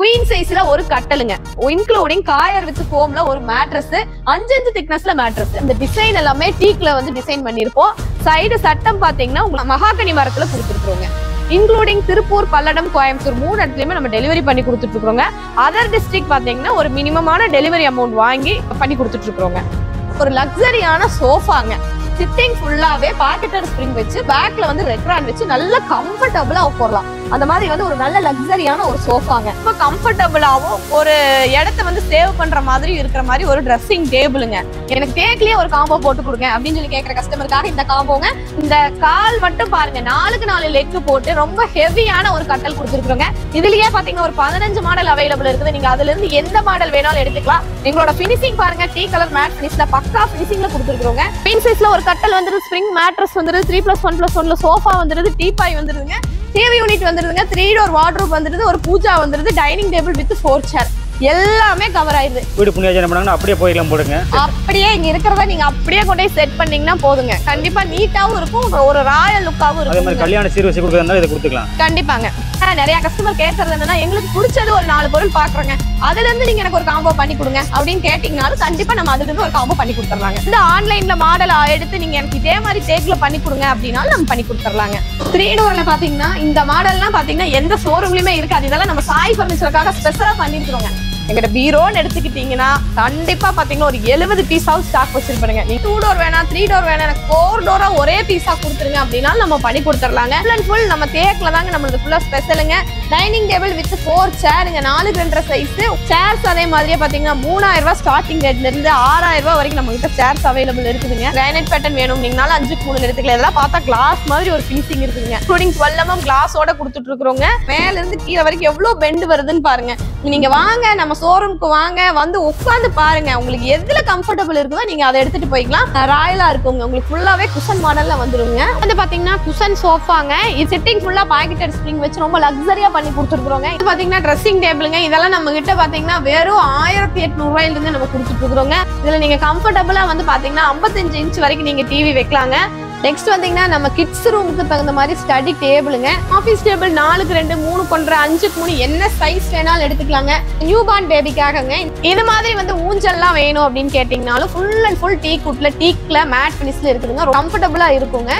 Queen சைஸ்ல ஒரு கட்டலுங்க இன்க்ளூடிங் காயர் வித் ஃபோம்ல ஒரு மேட்ரஸ் அஞ்சு அஞ்சு திக்னஸ்ல மேட்ரஸ் இந்த டிசைன் எல்லாமே டீக்ல வந்து டிசைன் பண்ணிருப்போம் சைடு சட்டம் பாத்தீங்கன்னா உங்களுக்கு மகாகனி மரத்துல கொடுத்துருக்கோங்க இன்க்ளூடிங் திருப்பூர் பல்லடம் கோயம்புத்தூர் மூணு இடத்துலயுமே நம்ம டெலிவரி பண்ணி கொடுத்துட்டு இருக்கோங்க அதர் டிஸ்ட்ரிக்ட் பாத்தீங்கன்னா ஒரு மினிமமான டெலிவரி அமௌண்ட் வாங்கி பண்ணி கொடுத்துட்டு இருக்கோங்க ஒரு லக்ஸரியான சோஃபாங்க சிட்டிங் ஃபுல்லாவே பாக்கெட்டர் ஸ்ப்ரிங் வச்சு பேக்ல வந்து ரெக்ரான் வச்சு நல்ல கம்ஃபர்டபுளா உட்காரலாம் அந்த மாதிரி வந்து ஒரு நல்ல லக்ஸரியான ஒரு சோஃபாங்க ரொம்ப கம்ஃபர்டபுளாவும் ஒரு இடத்த வந்து சேவ் பண்ற மாதிரி இருக்கிற மாதிரி ஒரு ட்ரெஸ்ஸிங் டேபிளுங்க எனக்கு தேக்லயே ஒரு காம்போ போட்டு கொடுங்க அப்படின்னு சொல்லி கேட்கற கஸ்டமருக்காக இந்த காம்போங்க இந்த கால் மட்டும் பாருங்க நாலுக்கு நாலு லெக் போட்டு ரொம்ப ஹெவியான ஒரு கட்டல் கொடுத்துருக்குறோங்க இதுலயே பாத்தீங்கன்னா ஒரு பதினஞ்சு மாடல் அவைலபிள் இருக்குது நீங்க அதுல இருந்து எந்த மாடல் வேணாலும் எடுத்துக்கலாம் எங்களோட ஃபினிஷிங் பாருங்க டீ கலர் மேட் ஃபினிஷ்ல பக்கா ஃபினிஷிங்ல கொடுத்துருக்கோங்க பின் சைஸ்ல ஒரு கட்டல் வந்துருது ஸ்ப்ரிங் மேட்ரஸ் வந்துருது த்ரீ பிளஸ் ஒன் பிளஸ் ஒன்ல சோஃபா வந்துருது டீபாய் வந்துருதுங்க டிவி யூனிட் வந்துருதுங்க த்ரீ டோர் வார்ட்ரோப் வந்துருது ஒரு பூஜா வந்துருது dining table with four chair எல்லாமே கவர் ஆயிருது வீடு புண்ணியாஜ் என்ன பண்ணாங்கன்னா அப்படியே போயிடலாம் போடுங்க அப்படியே இங்க இருக்கிறத நீங்க அப்படியே கொண்டு போய் செட் பண்ணீங்கன்னா போதுங்க கண்டிப்பா நீட்டாவும் இருக்கும் ஒரு- ஒரு ராயல் லுக்காவும் அதே மாதிரி இருக்கும் கல்யாண சீர் வச்சு கொடுக்குறதா இதை கொடுத்துக்கலாம் கண்டிப்பாங்க ஆனா, நிறைய கஸ்டமர் கேட்கறது என்னன்னா எங்களுக்கு பிடிச்சது ஒரு நாலு பொருள் பாக்குறோங்க அதுல இருந்து நீங்க எனக்கு ஒரு காம்போ பண்ணி கொடுங்க அப்படின்னு கேட்டீங்கனாலும் கண்டிப்பா நம்ம அதுல இருந்து ஒரு காம்போ பண்ணி கொடுத்துறலாங்க இந்த ஆன்லைன்ல மாடல் எடுத்து நீங்க எனக்கு இதே மாதிரி தேக்ல பண்ணி கொடுங்க அப்படின்னாலும் நம்ம பண்ணி கொடுத்துறலாங்க த்ரீ டோர்ல பாத்தீங்கன்னா இந்த மாடல்லாம் பாத்தீங்கன்னா எந்த ஷோரூம்லயுமே இருக்காது இதெல்லாம் நம்ம சாய் பர்னிச்சருக்காக ஸ்பெஷலா பண்ணிருக்கிறோங்க எங்கிட்ட பீரோன்னு எடுத்துக்கிட்டீங்கன்னா கண்டிப்பா பாத்தீங்கன்னா ஒரு எழுபது பீஸாவது ஸ்டாக் வச்சிருப்பாங்க நீ டூ டோர் வேணாம் த்ரீ டோர் வேணாம் எனக்கு ஃபோர் டோரா ஒரே பீஸா கொடுத்துருங்க அப்படின்னா நம்ம பண்ணி கொடுத்துடலாங்க ஃபுல் அண்ட் ஃபுல் நம்ம தேக்ல தாங்க நம்மளுக்கு ஃபுல்லா ஸ்பெஷலுங்க டைனிங் டேபிள் வித் ஃபோர் சேருங்க நாலு ரெண்டரை சைஸ் சேர்ஸ் அதே மாதிரியே பாத்தீங்கன்னா மூணாயிரம் ரூபாய் ஸ்டார்டிங் ரேட்ல இருந்து ஆறாயிரம் ரூபாய் வரைக்கும் நம்ம கிட்ட சேர்ஸ் அவைலபிள் இருக்குதுங்க கிரானைட் பேட்டர்ன் வேணும்னீங்கனாலும் அஞ்சுக்கு மூணு எடுத்துக்கலாம் இதெல்லாம் பார்த்தா கிளாஸ் மாதிரி ஒரு ஃபினிஷிங் இருக்குதுங்க இன்க்ளூடிங் டுவெல் எம்எம் கிளாஸோட கொடுத்துட்டு இருக்கிறோங்க மேல இருந்து கீழே வரைக்கும் எவ்வளவு பெண்டு வருதுன்னு பாருங்க நீங்க வாங்க நம்ம ஷோரூம்க்கு வாங்க வந்து உட்காந்து பாருங்க உங்களுக்கு எதுல கம்ஃபர்டபுள் இருக்குதோ நீங்க அதை எடுத்துட்டு போய்க்கலாம் ராயலா இருக்குங்க உங்களுக்கு ஃபுல்லாவே குஷன் மாடல்ல வந்துருங்க வந்து பாத்தீங்கன்னா குஷன் சோஃபாங்க இது சிட்டிங் ஃபுல்லா பாக்கெட்டட் ஸ்ப்ரிங் வச்சு ரொம்ப லக்ஸரியா பண்ணி கொடுத்துருக்கோங்க இது பாத்தீங்கன்னா ட்ரெஸ்ஸிங் டேபிளுங்க இதெல்லாம் நம்ம கிட்ட பாத்தீங்கன்னா வெறும் ஆயிரத்தி எட்நூறு ரூபாயில இருந்து நம்ம கொடுத்துட்டு இருக்கிறோங்க இதுல நீங்க கம்ஃபர்டபுளா வந்து பாத்தீங்கன்னா 55 இன்ச் வரைக்கும் நீங்க டிவி வைக்கலாங்க நெக்ஸ்ட் வந்தீங்கன்னா நம்ம கிட்ஸ் ரூமுக்கு தகுந்த மாதிரி ஸ்டடி டேபிளுங்க ஆஃபீஸ் டேபிள் நாலுக்கு ரெண்டு மூணு கொன்ற அஞ்சுக்கு மூணு என்ன சைஸ் வேணாலும் எடுத்துக்கலாங்க நியூ பார்ன் பேபிக்காகங்க இது மாதிரி வந்து ஊஞ்சல்லாம் வேணும் அப்படின்னு கேட்டிங்கனாலும் ஃபுல் அண்ட் ஃபுல் டீ குட்ல டீக்ல மேட் ஃபினிஷ்ல இருக்குதுங்க கம்ஃபர்டபுளா இருக்குங்க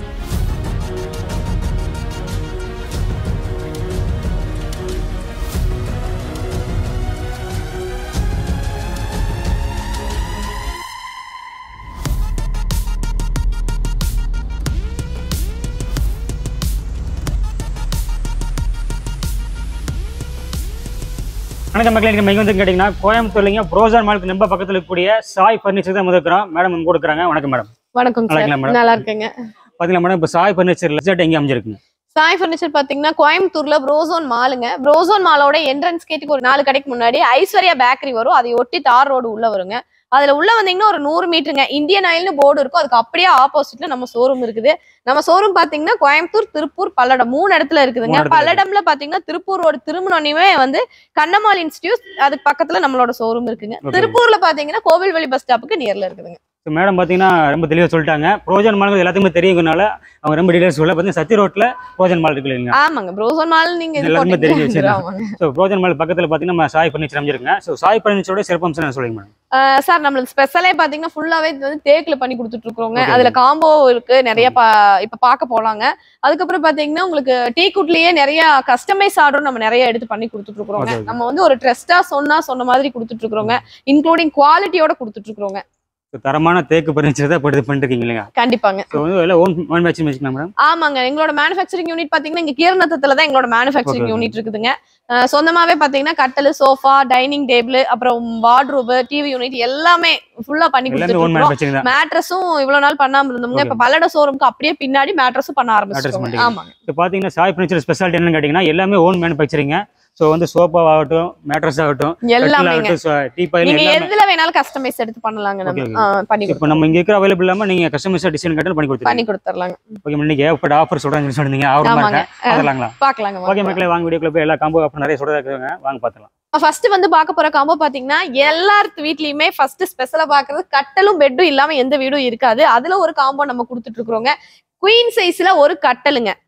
வணக்கம் மக்களே இங்கே வந்து கேட்டிங்கன்னா கோயம்புத்தூர்லைங்க ப்ரோசன் மாலுக்கு ரொம்ப பக்கத்தில் இருக்கக்கூடிய சாய் ஃபர்னிச்சர் தான் இருக்கிறோம் மேடம் வந்து கொடுக்குறாங்க வணக்கம் மேடம் வணக்கம் நல்லா சார் madam. நல்லா இருக்குங்க பார்த்தீங்களா மேடம் இப்போ சாய் ஃபர்னிச்சர் லெஜட் எங்கே அமைஞ்சிருக்குங்க சாய் ஃபர்னிச்சர் பாத்தீங்கன்னா கோயம்புத்தூர்ல ப்ரோசோன் மாலுங்க ப்ரோசோன் மாலோட என்ட்ரன்ஸ் கேட்டுக்கு ஒரு நாலு கடைக்கு முன்னாடி ஐஸ்வர்யா பேக்கரி வரும் அதை ஒட்டி தார் ரோடு உள்ள வருங்க அதுல உள்ள வந்தீங்கன்னா ஒரு நூறு மீட்டருங்க இந்தியன் ஆயில்னு போர்டு இருக்கும் அதுக்கு அப்படியே ஆப்போசிட்ல நம்ம ஷோரூம் இருக்குது நம்ம ஷோரூம் பாத்தீங்கன்னா கோயம்புத்தூர் திருப்பூர் பல்லடம் மூணு இடத்துல இருக்குதுங்க மூணு இடத்துல பல்லடம்ல பாத்தீங்கன்னா திருப்பூர் ரோடு திருமணமே வந்து கண்ணம்மாள் இன்ஸ்டியூட் அதுக்கு பக்கத்துல நம்மளோட ஷோரூம் இருக்குங்க Okay. திருப்பூர்ல பாத்தீங்கன்னா கோவில்வெளி பஸ் ஸ்டாப்புக்கு நியர்ல இருக்குதுங்க ஸோ மேடம் பார்த்தீங்கன்னா ரொம்ப தெளிவாக சொல்லிட்டாங்க ப்ரோஜன் மால் எல்லாத்துக்குமே தெரியுங்கனால அவங்க ரொம்ப டீடைல்ஸ் சொல்ல பார்த்தீங்கன்னா சத்தி ரோட்டில் ப்ரோஜன் மால் இருக்கு இல்லைங்களா ஆமாங்க ப்ரோசோன் மால் நீங்க இது எல்லாருமே தெரிஞ்ச போட்டீங்கன்னா விஷயம் தான். ஆமாங்க. ஸோ ப்ரோஜன் மால் பக்கத்தில் பார்த்தீங்கன்னா நம்ம சாய் ஃபர்னிச்சர் அமைஞ்சிருக்குங்க ஸோ சாய் ஃபர்னிச்சரோட சிறப்பம்சம் என்ன சொல்லுங்க மேடம் ஆஹ் சார் நம்மளுக்கு ஸ்பெஷலே பாத்தீங்கன்னா ஃபுல்லாவே இது வந்து தேக்குல பண்ணி கொடுத்துட்டு இருக்கோங்க Okay. அதுல காம்போ இருக்கு நிறைய பா இப்ப பார்க்க போலாங்க அதுக்கப்புறம் பாத்தீங்கன்னா உங்களுக்கு டீ குட்லயே நிறைய கஸ்டமைஸ் ஆர்டரும் நம்ம நிறைய எடுத்து பண்ணி கொடுத்துட்டு இருக்கோங்க Okay, okay. நம்ம வந்து ஒரு ட்ரெஸ்டா சொன்னா சொன்ன மாதிரி கொடுத்துட்டு இருக்கோங்க இன்க்ளூடிங் குவாலிட்டியோட கொடுத்துட்டு இருக்கோங்க ஸோ தரமான தேக்கு ஃபர்னிச்சர் தான் இப்போ இது பண்ணிருக்கீங்க இல்லைங்க கண்டிப்பாங்க ஸோ வந்து எல்லாம் ஓன் ஓன் மேட்சிங் வச்சுக்கலாம் மேடம் ஆமாங்க எங்களோட மேனுஃபேக்சரிங் யூனிட் பாத்தீங்கன்னா இங்க கீரநத்தத்துல தான் எங்களோட மேனுஃபேக்சரிங் Okay, okay. யூனிட் இருக்குதுங்க ஆஹ் சொந்தமாவே பாத்தீங்கன்னா கட்டல் சோஃபா டைனிங் டேபிள் அப்புறம் வார்ட்ரூப் டிவி யூனிட் எல்லாமே ஃபுல்லா பண்ணி எல்லாமே கொடுத்துட்டு ஓன் இருக்கோம் மேனுஃபேக்சரிங் தான் மேட்ரஸும் இவ்வளவு நாள் பண்ணாம இருந்தோம்ங்க Okay. இப்ப பல்லட ஷோரூம்க்கு அப்படியே பின்னாடி மேட்ரஸும் பண்ண Mattress ஆரம்பிச்சிட்டோம் பண்ணிட்டீங்க. ஆமாங்க இப்போ பார்த்தீங்கன்னா சாய் ஃபர்னிச்சர் ஸ்பெஷாலிட்டி என்னன்னு கேட்டிங்கன்னா எல்லாமே ஓன் மேனுஃபேக்சரிங்க ஸோ வந்து சோஃபா ஆகட்டும் மேட்ரஸ் ஆகட்டும் எல்லாமேங்க டீபாயில் நீங்க எல்லாமே எதுல வேணாலும் கஸ்டமைஸ் எடுத்து பண்ணலாங்க நம்ம Okay, ஆ, பண்ணி இப்போ நம்ம இங்க இருக்கிற அவைலபிள் இல்லாம நீங்க கஸ்டமைஸா டிசைன் கட்டல் பண்ணி பண்ணி கொடுத்துருங்க கொடுத்துடலாங்க ஓகே இன்னைக்கு ஏகப்பட்ட ஆஃபர் சொல்றாங்க சொன்னீங்க ஆஃபர் ஆமாங்க இருக்கேன் அதலாங்களா பாக்கலாங்க ஓகே மக்களே வாங்க வீடியோக்குள்ள போய் எல்லா காம்போ ஆஃபர் நிறைய சொல்றதா இருக்காங்க வாங்க பார்த்துக்கலாம் ஃபர்ஸ்ட் வந்து பார்க்க போற காம்போ பாத்தீங்கன்னா எல்லாத்து வீட்லயுமே ஃபர்ஸ்ட் ஸ்பெஷலா பாக்குறது கட்டலும் பெட்டும் இல்லாம எந்த வீடும் இருக்காது அதுல ஒரு காம்போ நம்ம கொடுத்துட்டு இருக்கிறோங்க குயின் சைஸ்ல ஒரு கட்டலுங்க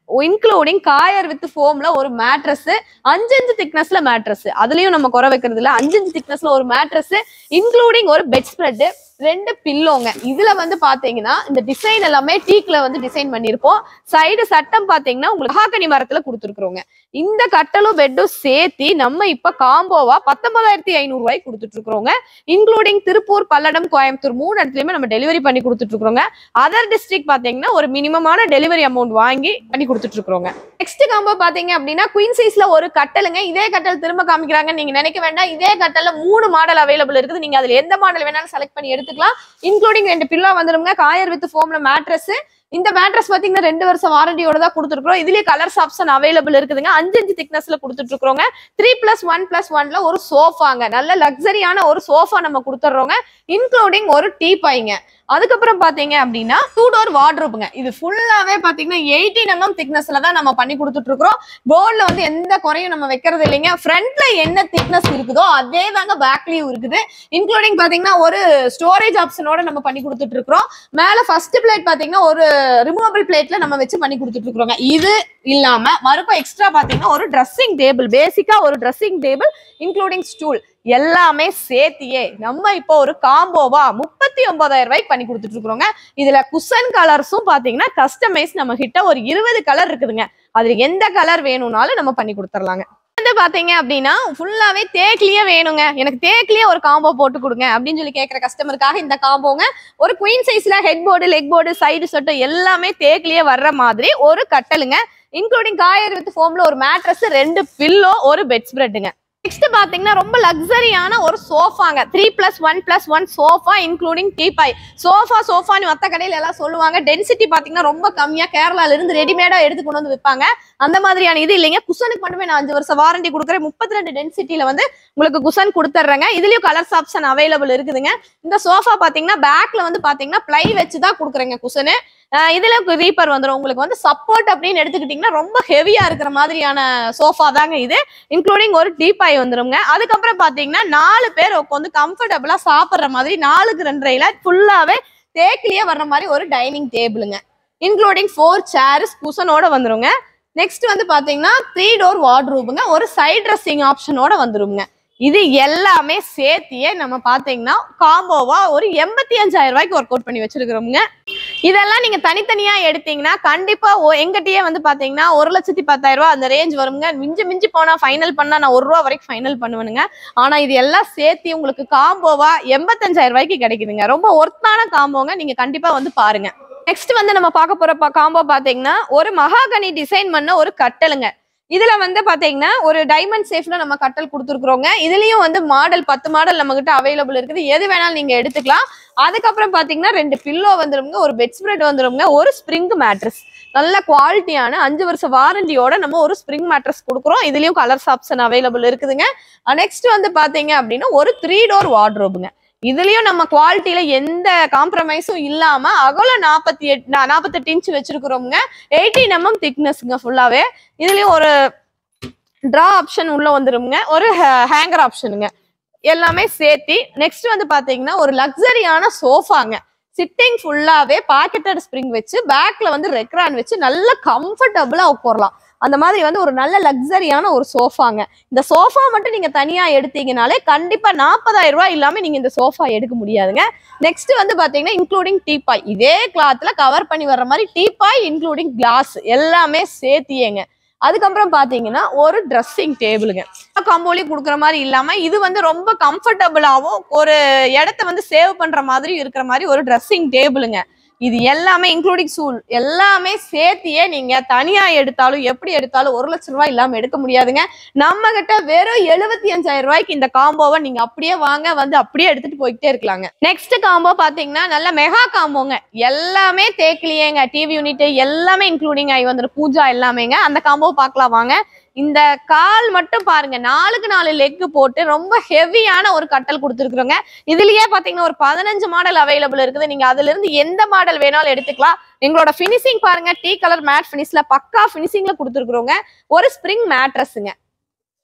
இன்க்ளூடிங் காயர் வித் ஃபோம்ல ஒரு மேட்ரஸ் அஞ்சு அஞ்சு திக்னஸ்ல மேட்ரஸ் அதுலயும் நம்ம குறை வைக்கிறது இல்ல அஞ்சு அஞ்சு திக்னஸ்ல ஒரு மேட்ரஸ் இன்க்ளூடிங் ஒரு பெட் ஸ்ப்ரெட் ரெண்டு பில்லோங்க இதுல வந்து பாத்தீங்கன்னா இந்த டிசைன் எல்லாமே டீக்ல வந்து டிசைன் பண்ணிருப்போம் சைடு சட்டம் பாத்தீங்கன்னா உங்களுக்கு மகாகனி மரத்துல கொடுத்துருக்குறோங்க இந்த கட்டலும் பெட்டும் சேர்த்தி நம்ம இப்ப காம்போவா பத்தொன்பதாயிரத்தி ஐநூறு ரூபாய்க்கு கொடுத்துட்டு இருக்கிறோங்க இன்க்ளூடிங் திருப்பூர் பல்லடம் கோயம்புத்தூர் மூணு இடத்துலயுமே நம்ம டெலிவரி பண்ணி கொடுத்துட்டு இருக்கிறோங்க அதர் டிஸ்ட்ரிக்ட் பாத்தீங்கன்னா ஒரு மினிமமான டெலிவரி அமௌண்ட் வாங்கி பண்ணி கொடுத்துட்டு இருக்கிறோங்க நெக்ஸ்ட் காம்போ பாத்தீங்க அப்படின்னா குயின் சைஸ்ல ஒரு கட்டலுங்க இதே கட்டல் திரும்ப காமிக்கிறாங்க நீங்க நினைக்க வேண்டாம் இதே கட்டல்ல மூணு மாடல் அவைலபிள் இருக்குது நீங்க அதுல எந்த மாடல் வேணாலும் செலக்ட் பண்ணி எடுத்துக்கலாம் இன்க்ளூடிங் ரெண்டு பில்லோ வந்துருங்க காயர் வித் ஃபோம்ல மேட்ரஸ் இந்த மேட்ரஸ் பாத்தீங்கன்னா ரெண்டு வருஷம் வாரண்டியோட தான் கொடுத்துருக்கோம் இதுலயே கலர்ஸ் ஆப்ஷன் அவைலபிள் இருக்குதுங்க அஞ்சு அஞ்சு திக்னஸ்ல கொடுத்துட்டு இருக்கிறோங்க த்ரீ பிளஸ் ஒன் பிளஸ் ஒன்ல ஒரு சோஃபாங்க நல்ல லக்ஸரியான ஒரு சோஃபா நம்ம கொடுத்துட்றோங்க இன்க்ளூடிங் ஒரு டீ பாய்ங்க அதுக்கப்புறம் பாத்தீங்க அப்படின்னா டூ டோர் வார்ட்ரோப்புங்க இது ஃபுல்லாவே பாத்தீங்கன்னா எயிட்டீன் எம்எம் திக்னஸ்ல தான் நம்ம பண்ணி கொடுத்துட்டு இருக்கிறோம் போர்ட்ல வந்து எந்த குறையும் நம்ம வைக்கிறது இல்லைங்க ஃப்ரண்ட்ல என்ன திக்னஸ் இருக்குதோ அதே தாங்க பேக்லயும் இருக்குது இன்க்ளூடிங் பாத்தீங்கன்னா ஒரு ஸ்டோரேஜ் ஆப்ஷனோட நம்ம பண்ணி கொடுத்துட்டு இருக்கிறோம் மேல ஃபர்ஸ்ட் பிளேட் பாத்தீங்கன்னா ஒரு ரிமூவபிள் பிளேட்ல நம்ம வச்சு பண்ணி கொடுத்துட்டு இருக்கிறோங்க இது இல்லாம மறுபடியும் எக்ஸ்ட்ரா பாத்தீங்கன்னா ஒரு ட்ரெஸ்ஸிங் டேபிள் பேசிக்கா ஒரு ட்ரெஸ்ஸிங் டேபிள் இன்க்ளூடிங் ஸ்டூல் எல்லாமே சேர்த்தியே நம்ம இப்போ ஒரு காம்போவா முப்பத்தி ஒன்பதாயிரம் ரூபாய்க்கு பண்ணி கொடுத்துட்டு இருக்கிறோங்க இதுல குஷன் கலர்ஸும் பாத்தீங்கன்னா கஸ்டமைஸ் நம்ம கிட்ட ஒரு இருபது கலர் இருக்குதுங்க அதுல எந்த கலர் வேணும்னாலும் நம்ம பண்ணி கொடுத்துர்லாங்க வந்து பாத்தீங்க அப்படின்னா ஃபுல்லாவே தேக்லயே வேணுங்க எனக்கு தேக்லயே ஒரு காம்போ போட்டு கொடுங்க அப்படின்னு சொல்லி கேட்குற கஸ்டமருக்காக இந்த காம்போங்க ஒரு குயின் சைஸ்ல headboard leg board side சொட்டு எல்லாமே தேக்லயே வர்ற மாதிரி ஒரு கட்டலுங்க இன்க்ளூடிங் காயர் வித் ஃபோம்ல ஒரு மேட்ரஸ் ரெண்டு பில்லோ ஒரு பெட் ஸ்ப்ரெட்டுங்க நெக்ஸ்ட் பாத்தீங்கன்னா ரொம்ப லக்ஸரியான ஒரு சோஃபாங்க three plus one plus one sofa including teapoy sofa சோஃபான்னு மற்ற கடையில எல்லாம் சொல்லுவாங்க டென்சிட்டி பாத்தீங்கன்னா ரொம்ப கம்மியா கேரளால இருந்து ரெடிமேடா எடுத்து கொண்டு வந்து விற்பாங்க அந்த மாதிரியான இது இல்லைங்க குஷனுக்கு மட்டுமே நான் அஞ்சு வருஷம் வாரண்டி கொடுக்குறேன் முப்பத்தி ரெண்டு டென்சிட்டியில வந்து உங்களுக்கு குஷன் கொடுத்துட்றேங்க இதுலயும் கலர்ஸ் ஆப்ஷன் அவைலபிள் இருக்குதுங்க இந்த சோஃபா பாத்தீங்கன்னா பேக்ல வந்து பாத்தீங்கன்னா பிளை வச்சு தான் கொடுக்குறேங்க குஷனு இதுல ரீப்பர் வந்துடும் உங்களுக்கு வந்து சப்போர்ட் அப்படின்னு எடுத்துக்கிட்டீங்கன்னா ரொம்ப ஹெவியா இருக்கிற மாதிரியான சோஃபா தாங்க இது இன்க்ளூடிங் ஒரு டீப்பாய் வந்துருங்க அதுக்கப்புறம் பாத்தீங்கன்னா நாலு பேர் உட்காந்து கம்ஃபர்டபுளா சாப்பிடுற மாதிரி நாலுக்கு ரெண்டரைல ஃபுல்லாவே தேக்கிலேயே வர்ற மாதிரி ஒரு டைனிங் டேபிளுங்க இன்க்ளூடிங் ஃபோர் சேர்ஸ் குஷனோட வந்துருங்க நெக்ஸ்ட் வந்து பாத்தீங்கன்னா த்ரீ டோர் வார்ட்ரூபுங்க ஒரு சைட் ட்ரெஸ்ஸிங் ஆப்ஷனோட வந்துருங்க இது எல்லாமே சேர்த்தியே நம்ம பாத்தீங்கன்னா காம்போவா ஒரு எண்பத்தி அஞ்சாயிரம் ரூபாய்க்கு ஒர்க் அவுட் பண்ணி வச்சிருக்கிறோம்ங்க இதெல்லாம் நீங்க தனித்தனியா எடுத்தீங்கன்னா கண்டிப்பா ஒ- எங்கிட்டயே வந்து பாத்தீங்கன்னா ஒரு லட்சத்தி பத்தாயிரம் ரூபாய் அந்த ரேஞ்ச் வருங்க மிஞ்சி மிஞ்சி போனா ஃபைனல் பண்ணா நான் ஒரு ரூபா வரைக்கும் ஃபைனல் பண்ணுவேனுங்க ஆனா இது எல்லாம் சேர்த்து உங்களுக்கு காம்போவா எண்பத்தஞ்சாயிரம் ரூபாய்க்கு கிடைக்குதுங்க ரொம்ப ஒர்த்தான காம்போங்க நீங்க கண்டிப்பா வந்து பாருங்க நெக்ஸ்ட் வந்து நம்ம பார்க்க போற காம்போ பாத்தீங்கன்னா ஒரு மகாகனி டிசைன் பண்ண ஒரு கட்டலுங்க இதுல வந்து பாத்தீங்கன்னா ஒரு டைமண்ட் சேஃப்ல நம்ம கட்டல் கொடுத்துருக்குறோங்க இதுலயும் வந்து மாடல் பத்து மாடல் நம்ம கிட்ட அவைலபிள் இருக்குது எது வேணாலும் நீங்க எடுத்துக்கலாம் அதுக்கப்புறம் பாத்தீங்கன்னா ரெண்டு பில்லோ வந்துருங்க ஒரு பெட் ஸ்ப்ரெட் வந்துருங்க ஒரு ஸ்ப்ரிங் மேட்ரஸ் நல்ல குவாலிட்டியான அஞ்சு வருஷம் வாரண்டியோட நம்ம ஒரு ஸ்ப்ரிங் மேட்ரஸ் கொடுக்குறோம் இதுலயும் கலர்ஸ் ஆப்ஷன் அவைலபிள் இருக்குதுங்க நெக்ஸ்ட் வந்து பாத்தீங்க அப்படின்னா ஒரு த்ரீ டோர் வார்ட்ரோபுங்க இதுலயும் நம்ம குவாலிட்டியில எந்த காம்ப்ரமைஸும் இல்லாம அகலம் நாற்பத்தி எட்டு நாற்பத்தெட்டு இன்ச் வச்சிருக்கிறோம்ங்க எயிட்டீன் எம்எம் திக்னஸ்ங்க ஃபுல்லாவே இதுலயும் ஒரு ட்ரா ஆப்ஷன் உள்ள வந்துருங்க ஒரு ஹேங்கர் ஆப்ஷனுங்க எல்லாமே சேர்த்தி நெக்ஸ்ட் வந்து பாத்தீங்கன்னா ஒரு லக்ஸரியான சோஃபாங்க சிட்டிங் ஃபுல்லாவே பாக்கெட்டட் ஸ்ப்ரிங் வச்சு பேக்ல வந்து ரெக்ரான் வச்சு நல்ல கம்ஃபர்டபுளா உட்காரலாம் அந்த மாதிரி வந்து ஒரு நல்ல லக்ஸரியான ஒரு சோஃபாங்க இந்த சோஃபா மட்டும் நீங்க தனியா எடுத்தீங்கனாலே கண்டிப்பா நாற்பதாயிரம் ரூபாய் இல்லாம நீங்க இந்த சோஃபா எடுக்க முடியாதுங்க நெக்ஸ்ட் வந்து பாத்தீங்கன்னா இன்க்ளூடிங் டீபாய் இதே கிளாத்ல கவர் பண்ணி வர்ற மாதிரி டீபாய் இன்க்ளூடிங் கிளாஸ் எல்லாமே சேர்த்தியேங்க அதுக்கப்புறம் பாத்தீங்கன்னா ஒரு ட்ரெஸ்ஸிங் டேபிளுங்க கம்போலி கொடுக்குற மாதிரி இல்லாம இது வந்து ரொம்ப கம்ஃபர்டபுளாவும் ஒரு இடத்த வந்து சேவ் பண்ற மாதிரி இருக்கிற மாதிரி ஒரு ட்ரெஸ்ஸிங் டேபிளுங்க இது எல்லாமே இன்க்ளூடிங் சூல் எல்லாமே சேர்த்தியே நீங்க தனியா எடுத்தாலும் எப்படி எடுத்தாலும் ஒரு லட்ச ரூபாய் இல்லாம எடுக்க முடியாதுங்க நம்ம கிட்ட வெறும் எழுபத்தி அஞ்சாயிரம் ரூபாய்க்கு இந்த காம்போவை நீங்க அப்படியே வாங்க வந்து அப்படியே எடுத்துட்டு போய்கிட்டே இருக்கலாங்க நெக்ஸ்ட் காம்போ பாத்தீங்கன்னா நல்ல மெகா காம்போங்க எல்லாமே தேக்கலையேங்க டிவி யூனிட் எல்லாமே இன்க்ளூடிங் ஆகி வந்துடும் பூஜா எல்லாமேங்க அந்த காம்போ பார்க்கலாம் வாங்க இந்த கால் மட்டும் பாருங்க நாலுக்கு நாலு லெக் போட்டு ரொம்ப ஹெவியான ஒரு கட்டல் கொடுத்துருக்குறோங்க இதுலயே பாத்தீங்கன்னா ஒரு பதினஞ்சு மாடல் அவைலபிள் இருக்குது நீங்க அதுல இருந்து எந்த மாடல் வேணாலும் எடுத்துக்கலாம் எங்களோட ஃபினிஷிங் பாருங்க டீ கலர் மேட் ஃபினிஷ்ல பக்கா ஃபினிஷிங்ல கொடுத்துருக்குறோங்க ஒரு ஸ்ப்ரிங் மேட்ரஸுங்க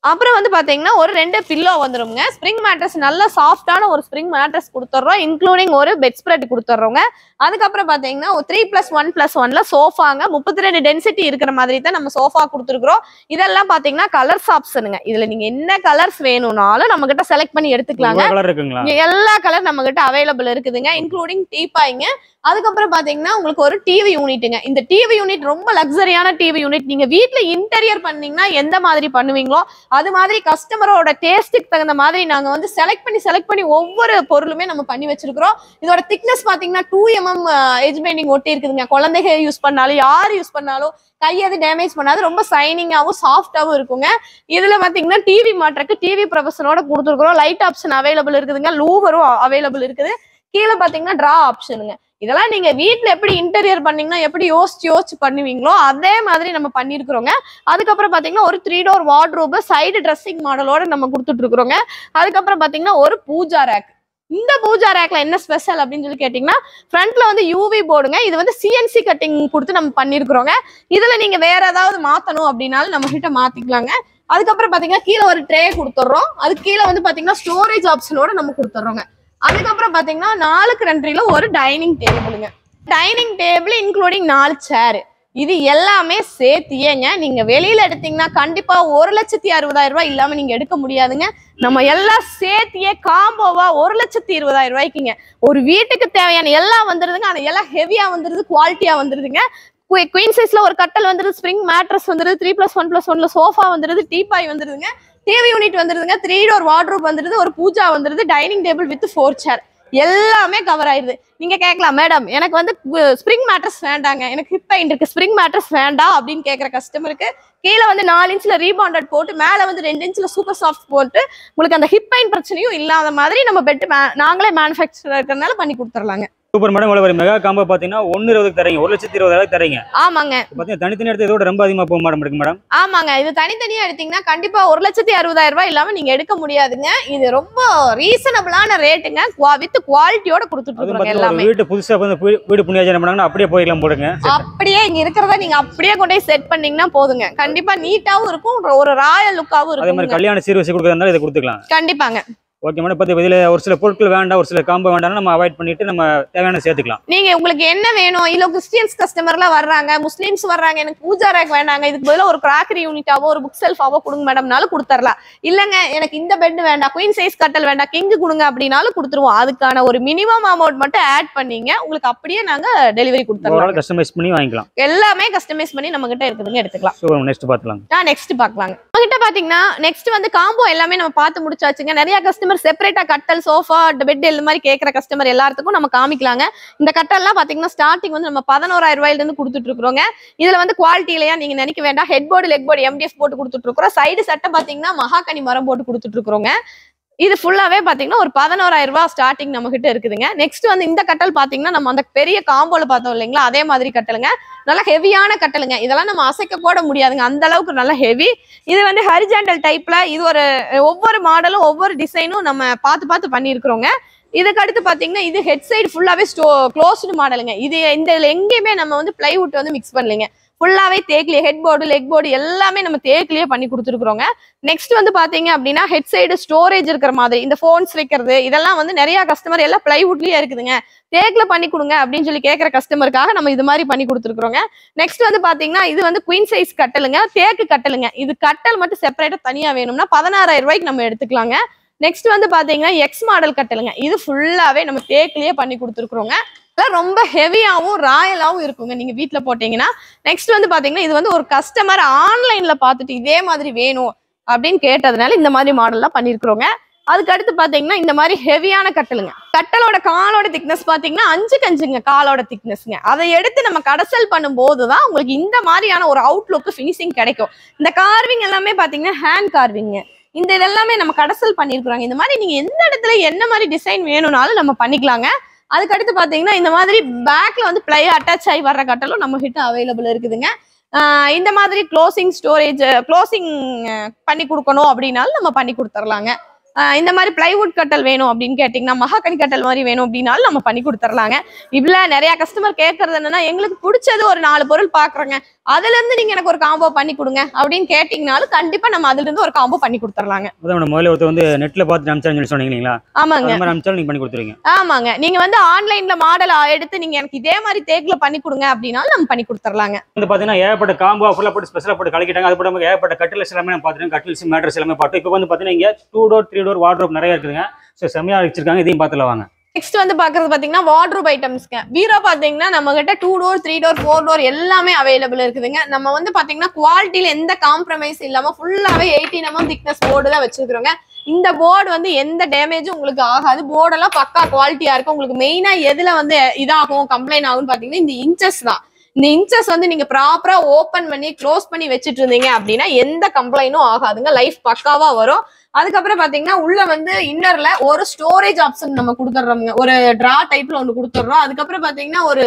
அப்புறம் வந்து பாத்தீங்கன்னா ஒரு ரெண்டு பில்லோ வந்துருங்க ஸ்ப்ரிங் மேட்ரஸ் நல்ல சாஃப்டான ஒரு ஸ்ப்ரிங் மேட்ரஸ் கொடுத்துட்றோம் இன்க்ளூடிங் ஒரு பெட் ஸ்ப்ரெட் கொடுத்துட்றோங்க அதுக்கப்புறம் பாத்தீங்கன்னா த்ரீ பிளஸ் ஒன் பிளஸ் ஒன்ல சோஃபாங்க முப்பத்தி ரெண்டு டென்சிட்டி இருக்கிற மாதிரி தான் நம்ம சோஃபா கொடுத்துருக்குறோம் இதெல்லாம் பாத்தீங்கன்னா கலர்ஸ் ஆப்ஷனுங்க இதுல நீங்க என்ன கலர்ஸ் வேணும்னாலும் நம்ம கிட்ட செலக்ட் பண்ணி எடுத்துக்கலாங்க கலர் இருக்குங்களா இங்க எல்லா கலர் நம்ம கிட்ட அவைலபிள் இருக்குதுங்க இன்க்ளூடிங் டீப்பாய்ங்க அதுக்கப்புறம் பாத்தீங்கன்னா உங்களுக்கு ஒரு டிவி யூனிட்டுங்க இந்த டிவி யூனிட் ரொம்ப லக்ஸரியான டிவி யூனிட் நீங்க வீட்ல இன்டீரியர் பண்ணீங்கன்னா எந்த மாதிரி பண்ணுவீங்களோ அது மாதிரி கஸ்டமரோட டேஸ்ட்டுக்கு தகுந்த மாதிரி நாங்க வந்து செலக்ட் பண்ணி செலக்ட் பண்ணி ஒவ்வொரு பொருளுமே நம்ம பண்ணி வச்சிருக்கிறோம் இதோட திக்னஸ் பாத்தீங்கன்னா டூ எம்எம் எஜ் பெயிண்டிங் ஒட்டி இருக்குதுங்க குழந்தைங்க யூஸ் பண்ணாலும் யார் யூஸ் பண்ணாலும் கை எது டேமேஜ் பண்ணாது ரொம்ப சைனிங்காவும் சாஃப்டாவும் இருக்குங்க இதுல பாத்தீங்கன்னா டிவி மாட்டுறக்கு டிவி ப்ரொஃபஷனோட கொடுத்துருக்குறோம் லைட் ஆப்ஷன் அவைலபிள் இருக்குதுங்க லூவரும் அவைலபிள் இருக்குது கீழே பாத்தீங்கன்னா ட்ரா ஆப்ஷனுங்க இதெல்லாம் நீங்க வீட்ல எப்படி இன்டீரியர் பண்ணீங்கன்னா எப்படி யோசிச்சு யோசிச்சு பண்ணுவீங்களோ அதே மாதிரி நம்ம பண்ணிருக்கிறோங்க அதுக்கப்புறம் பாத்தீங்கன்னா ஒரு three door wardrobe side dressing மாடலோட நம்ம கொடுத்துட்டு இருக்கிறோங்க அதுக்கப்புறம் பாத்தீங்கன்னா ஒரு பூஜா ரேக் இந்த பூஜா ரேக்ல என்ன ஸ்பெஷல் அப்படின்னு சொல்லி கேட்டீங்கன்னா ஃப்ரண்ட்ல வந்து யூவி போர்டுங்க இது வந்து சிஎன்சி கட்டிங் கொடுத்து நம்ம பண்ணிருக்கிறோங்க இதுல நீங்க வேற ஏதாவது மாத்தணும் அப்படின்னாலும் நம்ம கிட்ட மாத்திக்கலாங்க அதுக்கப்புறம் பாத்தீங்கன்னா கீழே ஒரு ட்ரே கொடுத்துட்றோம் அது கீழே வந்து பாத்தீங்கன்னா ஸ்டோரேஜ் ஆப்ஷனோட நம்ம கொடுத்துட்றோங்க அதுக்கப்புறம் பாத்தீங்கன்னா நாலுக்கு ரெண்டரில ஒரு டைனிங் டேபிளுங்க டைனிங் டேபிள் இன்க்ளூடிங் நாலு சேர் இது எல்லாமே சேர்த்தியேங்க நீங்க வெளியில எடுத்தீங்கன்னா கண்டிப்பா ஒரு லட்சத்தி அறுபதாயிரம் ரூபாய் இல்லாம நீங்க எடுக்க முடியாதுங்க நம்ம எல்லாம் சேர்த்தியே காம்போவா ஒரு லட்சத்தி இருபதாயிரம் ரூபாய்க்குங்க ஒரு வீட்டுக்கு தேவையான எல்லாம் வந்துருதுங்க அது எல்லாம் ஹெவியா வந்துருது குவாலிட்டியா வந்துருதுங்க குயின் சைஸ்ல ஒரு கட்டல் வந்துருது ஸ்ப்ரிங் மேட்ரஸ் வந்துருது த்ரீ பிளஸ் ஒன் பிளஸ் ஒன்ல சோஃபா வந்துருது டீபாய் வந்துருதுங்க டிவி யூனிட் வந்துருதுங்க த்ரீ டோர் வார்ட்ரோப் வந்துருது ஒரு பூஜா வந்துருது dining table with four chair எல்லாமே கவர் ஆயிருது நீங்க கேட்கலாம் மேடம் எனக்கு வந்து ஸ்ப்ரிங் மேட்ரஸ் வேண்டாங்க எனக்கு ஹிப் பெயின் இருக்கு ஸ்ப்ரிங் மேட்ரஸ் வேண்டாம் அப்படின்னு கேட்குற கஸ்டமருக்கு கீழே வந்து நாலு இன்ச்ல ரீபாண்டட் போட்டு மேலே வந்து ரெண்டு இன்ச்ல சூப்பர் சாஃப்ட் போட்டு உங்களுக்கு அந்த ஹிப் பெயின் பிரச்சனையும் இல்லாத மாதிரி நம்ம பெட் நாங்களே மேனுஃபேக்சர் இருக்கிறதுனால பண்ணி கொடுத்துர்லாங்க சூப்பர் மேடம் இவ்வளவு மெகா காம்போ பாத்தீங்கன்னா ஒன்னு இருபதுக்கு தரீங்க ஒரு லட்சத்தி இருபதாயிரம் தரீங்க ஆமாங்க பாத்தீங்கன்னா தனித்தனி எடுத்து இதோட ரொம்ப அதிகமா போக மேடம் இருக்கு மேடம் ஆமாங்க இது தனித்தனியா எடுத்தீங்கன்னா கண்டிப்பா ஒரு லட்சத்தி அறுபதாயிரம் ரூபாய் இல்லாம நீங்க எடுக்க முடியாதுங்க இது ரொம்ப ரீசனபிளான ரேட்டுங்க வித் குவாலிட்டியோட கொடுத்துட்டு அதுவும் இருக்கோங்க பாத்தீங்கன்னா எல்லாமே ஒரு வீட்டு புதுசா வந்து வீ- வீடு புண்ணியாஜனம் பண்ணாங்கன்னா அப்படியே போய்க்கலாம் போடுங்க அப்படியே இங்க இருக்கிறத நீங்க அப்படியே கொண்டு போய் செட் பண்ணீங்கன்னா போதுங்க கண்டிப்பா நீட்டாவும் இருக்கும் ஒரு ராயல் லுக்காவும் அதே மாதிரி இருக்கும் கல்யாண சீர்வரிசை கொடுக்கறதா இதை கொடுத்துக்கலாம் கண்டிப்பாங்க ஓகே மேடம் இப்போ இதுல ஒரு சில பொருட்கள் வேண்டாம் ஒரு சில காம்போ வேண்டாம் நம்ம அவாய்ட் பண்ணிட்டு நம்ம தேவையான சேர்த்துக்கலாம் நீங்க உங்களுக்கு என்ன வேணும் இல்ல கிறிஸ்டியன்ஸ் கஸ்டமர் எல்லாம் வர்றாங்க முஸ்லீம்ஸ் வர்றாங்க எனக்கு பூஜா ரேக் வேண்டாங்க இதுக்கு பதிலா ஒரு கிராக்கரி யூனிட்டாவோ ஒரு புக் செல்ஃபாவோ கொடுங்க மேடம்னாலும் கொடுத்துடலாம் இல்லங்க எனக்கு இந்த பெட் வேண்டாம் குயின் சைஸ் கட்டல் வேண்டாம் கிங்கு கொடுங்க அப்படின்னாலும் கொடுத்துருவோம் அதுக்கான ஒரு மினிமம் அமௌண்ட் மட்டும் ஆட் பண்ணீங்க உங்களுக்கு அப்படியே நாங்க டெலிவரி ஓவரால் கொடுத்துடலாம் கஸ்டமைஸ் பண்ணி வாங்கிக்கலாம் எல்லாமே கஸ்டமைஸ் பண்ணி நம்ம கிட்ட இருக்குதுங்க எடுத்துக்கலாம் சூப்பர் நெக்ஸ்ட் பார்த்துலாம் நான் நெக்ஸ்ட் பார்க்கலாங்க நம்மகிட்ட பாத்தீங்கன்னா நெக்ஸ்ட் வந்து காம்போ எல்லாமே நம்ம பார்த்து முடிச்சாச்சுங்க நிறைய கஸ்டமர் செப்பரேட்டா கட்டல் சோஃபா பெட் இந்த மாதிரி கேட்குற கஸ்டமர் எல்லாத்துக்கும் நம்ம காமிக்கலாங்க இந்த கட்டல்லாம் பாத்தீங்கன்னா ஸ்டார்டிங் வந்து நம்ம பதினோராயிரம் ரூபாயில இருந்து கொடுத்துட்டு இருக்கிறோங்க இதுல வந்து குவாலிட்டிலையா நீங்க நினைக்க வேண்டாம் headboard leg board MDF போட்டு கொடுத்துட்டு இருக்கிறோம் சைடு சட்டை பாத்தீங்கன்னா மகாகனி மரம் போட்டு கொடுத்துட்டு இருக்கிறோங்க இது ஃபுல்லாவே பாத்தீங்கன்னா ஒரு பதினோராயிரம் ரூபாய் ஸ்டார்டிங் நம்ம கிட்ட இருக்குதுங்க நெக்ஸ்ட் வந்து இந்த கட்டல் பாத்தீங்கன்னா நம்ம அந்த பெரிய காம்போல பார்த்தோம் இல்லைங்களா அதே மாதிரி கட்டலுங்க நல்லா ஹெவியான கட்டலுங்க இதெல்லாம் நம்ம அசைக்க கூட முடியாதுங்க அந்த அளவுக்கு நல்லா ஹெவி இது வந்து ஹரிஜாண்டல் டைப்ல இது ஒரு ஒவ்வொரு மாடலும் ஒவ்வொரு டிசைனும் நம்ம பார்த்து பார்த்து பண்ணியிருக்கிறோங்க இதுக்கு அடுத்து பாத்தீங்கன்னா இது ஹெட் சைடு ஃபுல்லாவே ஸ்டோ க்ளோஸ்டு மாடலுங்க இது இந்த இதுல எங்கேயுமே நம்ம வந்து பிளைவுட் வந்து மிக்ஸ் பண்ணலைங்க ஃபுல்லாவே தேக்கிலே ஹெட் போர்டு லெக் போர்டு எல்லாமே நம்ம தேக்கிலேயே பண்ணி கொடுத்துருக்குறோங்க நெக்ஸ்ட் வந்து பாத்தீங்க அப்படின்னா ஹெட் சைடு ஸ்டோரேஜ் இருக்கிற மாதிரி இந்த ஃபோன்ஸ் வைக்கிறது இதெல்லாம் வந்து நிறைய கஸ்டமர் எல்லாம் பிளைவுட்லயே இருக்குதுங்க தேக்கில் பண்ணி கொடுங்க அப்படின்னு சொல்லி கேட்குற கஸ்டமருக்காக நம்ம இது மாதிரி பண்ணி கொடுத்துருக்குறோங்க நெக்ஸ்ட் வந்து பாத்தீங்கன்னா இது வந்து குயின் சைஸ் கட்டலுங்க தேக்கு கட்டலுங்க இது கட்டல் மட்டும் செப்பரேட்டா தனியா வேணும்னா பதினாறாயிரம் ரூபாய்க்கு நம்ம எடுத்துக்கலாங்க நெக்ஸ்ட் வந்து பாத்தீங்கன்னா எக்ஸ் மாடல் கட்டலுங்க இது ஃபுல்லாவே நம்ம தேக்கிலேயே பண்ணி கொடுத்துருக்குறோங்க அதெல்லாம் ரொம்ப ஹெவியாவும் ராயலாவும் இருக்குங்க நீங்க வீட்ல போட்டீங்கன்னா நெக்ஸ்ட் வந்து பாத்தீங்கன்னா இது வந்து ஒரு கஸ்டமர் ஆன்லைன்ல பார்த்துட்டு இதே மாதிரி வேணும் அப்படின்னு கேட்டதுனால இந்த மாதிரி மாடல்லாம் பண்ணிருக்கிறோங்க அதுக்கு அடுத்து பாத்தீங்கன்னா இந்த மாதிரி ஹெவியான கட்டலுங்க கட்டலோட காலோட திக்னஸ் பாத்தீங்கன்னா அஞ்சு கஞ்சுங்க காலோட திக்னஸ்ங்க அதை எடுத்து நம்ம கடசல் பண்ணும்போது தான் உங்களுக்கு இந்த மாதிரியான ஒரு அவுட்லுக் ஃபினிஷிங் கிடைக்கும் இந்த கார்விங் எல்லாமே பாத்தீங்கன்னா ஹேண்ட் கார்விங் இந்த இதெல்லாமே நம்ம கடசல் பண்ணிருக்கிறோங்க இந்த மாதிரி நீங்க எந்த இடத்துல என்ன மாதிரி டிசைன் வேணும்னாலும் நம்ம பண்ணிக்கலாங்க அதுக்கு அடுத்து பாத்தீங்கன்னா இந்த மாதிரி பேக்ல வந்து பிளை அட்டாச் ஆகி வர்ற கட்டலும் நம்ம கிட்ட அவைலபிள் இருக்குதுங்க ஆஹ் இந்த மாதிரி க்ளோசிங் ஸ்டோரேஜ் க்ளோசிங் பண்ணி கொடுக்கணும் அப்படின்னாலும் நம்ம பண்ணி கொடுத்துர்லாங்க ஆஹ் இந்த மாதிரி பிளைவுட் கட்டல் வேணும் அப்படின்னு கேட்டிங்கன்னா மகாக்கனி கட்டல் மாதிரி வேணும் அப்படின்னாலும் நம்ம பண்ணி கொடுத்துர்லாங்க இதுல நிறைய கஸ்டமர் கேட்கறது என்னன்னா எங்களுக்கு பிடிச்சது ஒரு நாலு பொருள் பாக்குறோங்க அதுல இருந்து நீங்க எனக்கு ஒரு காம்போ பண்ணி கொடுங்க அப்படின்னு கேட்டீங்கனாலும் கண்டிப்பா நம்ம அதுல இருந்து ஒரு காம்போ பண்ணி கொடுத்துர்லாங்க அதான் மேடம் முதல்ல ஒருத்தர் வந்து நெட்ல பார்த்து அனுப்பிச்சான்னு சொல்லி சொன்னீங்க இல்லைங்களா ஆமாங்க அந்த மாதிரி அனுப்பிச்சாலும் நீங்க பண்ணி கொடுத்துருவீங்க ஆமாங்க நீங்க வந்து ஆன்லைன்ல மாடல் எடுத்து நீங்க எனக்கு இதே மாதிரி தேக்குல பண்ணி கொடுங்க அப்படின்னாலும் நம்ம பண்ணி கொடுத்துர்லாங்க வந்து பாத்தீங்கன்னா ஏகப்பட்ட காம்போ ஆஃபர்ல போட்டு ஸ்பெஷலா போட்டு கலக்கிட்டாங்க அது போட்டு நமக்கு ஏகப்பட்ட கட்டில்ஸ் எல்லாமே நான் பார்த்துருக்கேன் கட்டில்ஸ் மேட்ரஸ் எல்லாமே பார்த்தோம் இப்போ வந்து பாத்தீங்கன்னா இங்க two door three door wardrobe நிறைய இருக்குதுங்க ஸோ செம்மையா வச்சிருக்காங்க இதையும் பார்த்துல வாங்க நெக்ஸ்ட் வந்து பாக்குறது பாத்தீங்கன்னா வார்ட்ரோப் ஐட்டம்ஸ்ங்க பீரோ பாத்தீங்கன்னா நம்ம கிட்ட two door three door four door எல்லாமே அவைலபிள் இருக்குதுங்க நம்ம வந்து பாத்தீங்கன்னா குவாலிட்டியில எந்த காம்ப்ரமைஸ் இல்லாம ஃபுல்லாவே எயிட்டீன் எம்எம் திக்னஸ் போர்டு தான் வச்சிருக்கிறோங்க இந்த போர்டு வந்து எந்த டேமேஜும் உங்களுக்கு ஆகாது போர்டெல்லாம் பக்கா குவாலிட்டியா இருக்கும் உங்களுக்கு மெயினா எதுல வந்து இதாகும் கம்ப்ளைண்ட் ஆகும்னு பாத்தீங்கன்னா இந்த இன்ச்சஸ் தான் இந்த இன்ச்சஸ் வந்து நீங்க ப்ராப்பரா ஓபன் பண்ணி க்ளோஸ் பண்ணி வச்சிட்டு இருந்தீங்க அப்படின்னா எந்த கம்ப்ளைண்டும் ஆகாதுங்க லைஃப் பக்காவா வரும் அதுக்கப்புறம் பாத்தீங்கன்னா உள்ள வந்து இன்னர்ல ஒரு ஸ்டோரேஜ் ஆப்ஷன் நம்ம கொடுத்துட்றோம்ங்க ஒரு டிரா டைப்ல ஒண்ணு கொடுத்துட்றோம் அதுக்கப்புறம் பாத்தீங்கன்னா ஒரு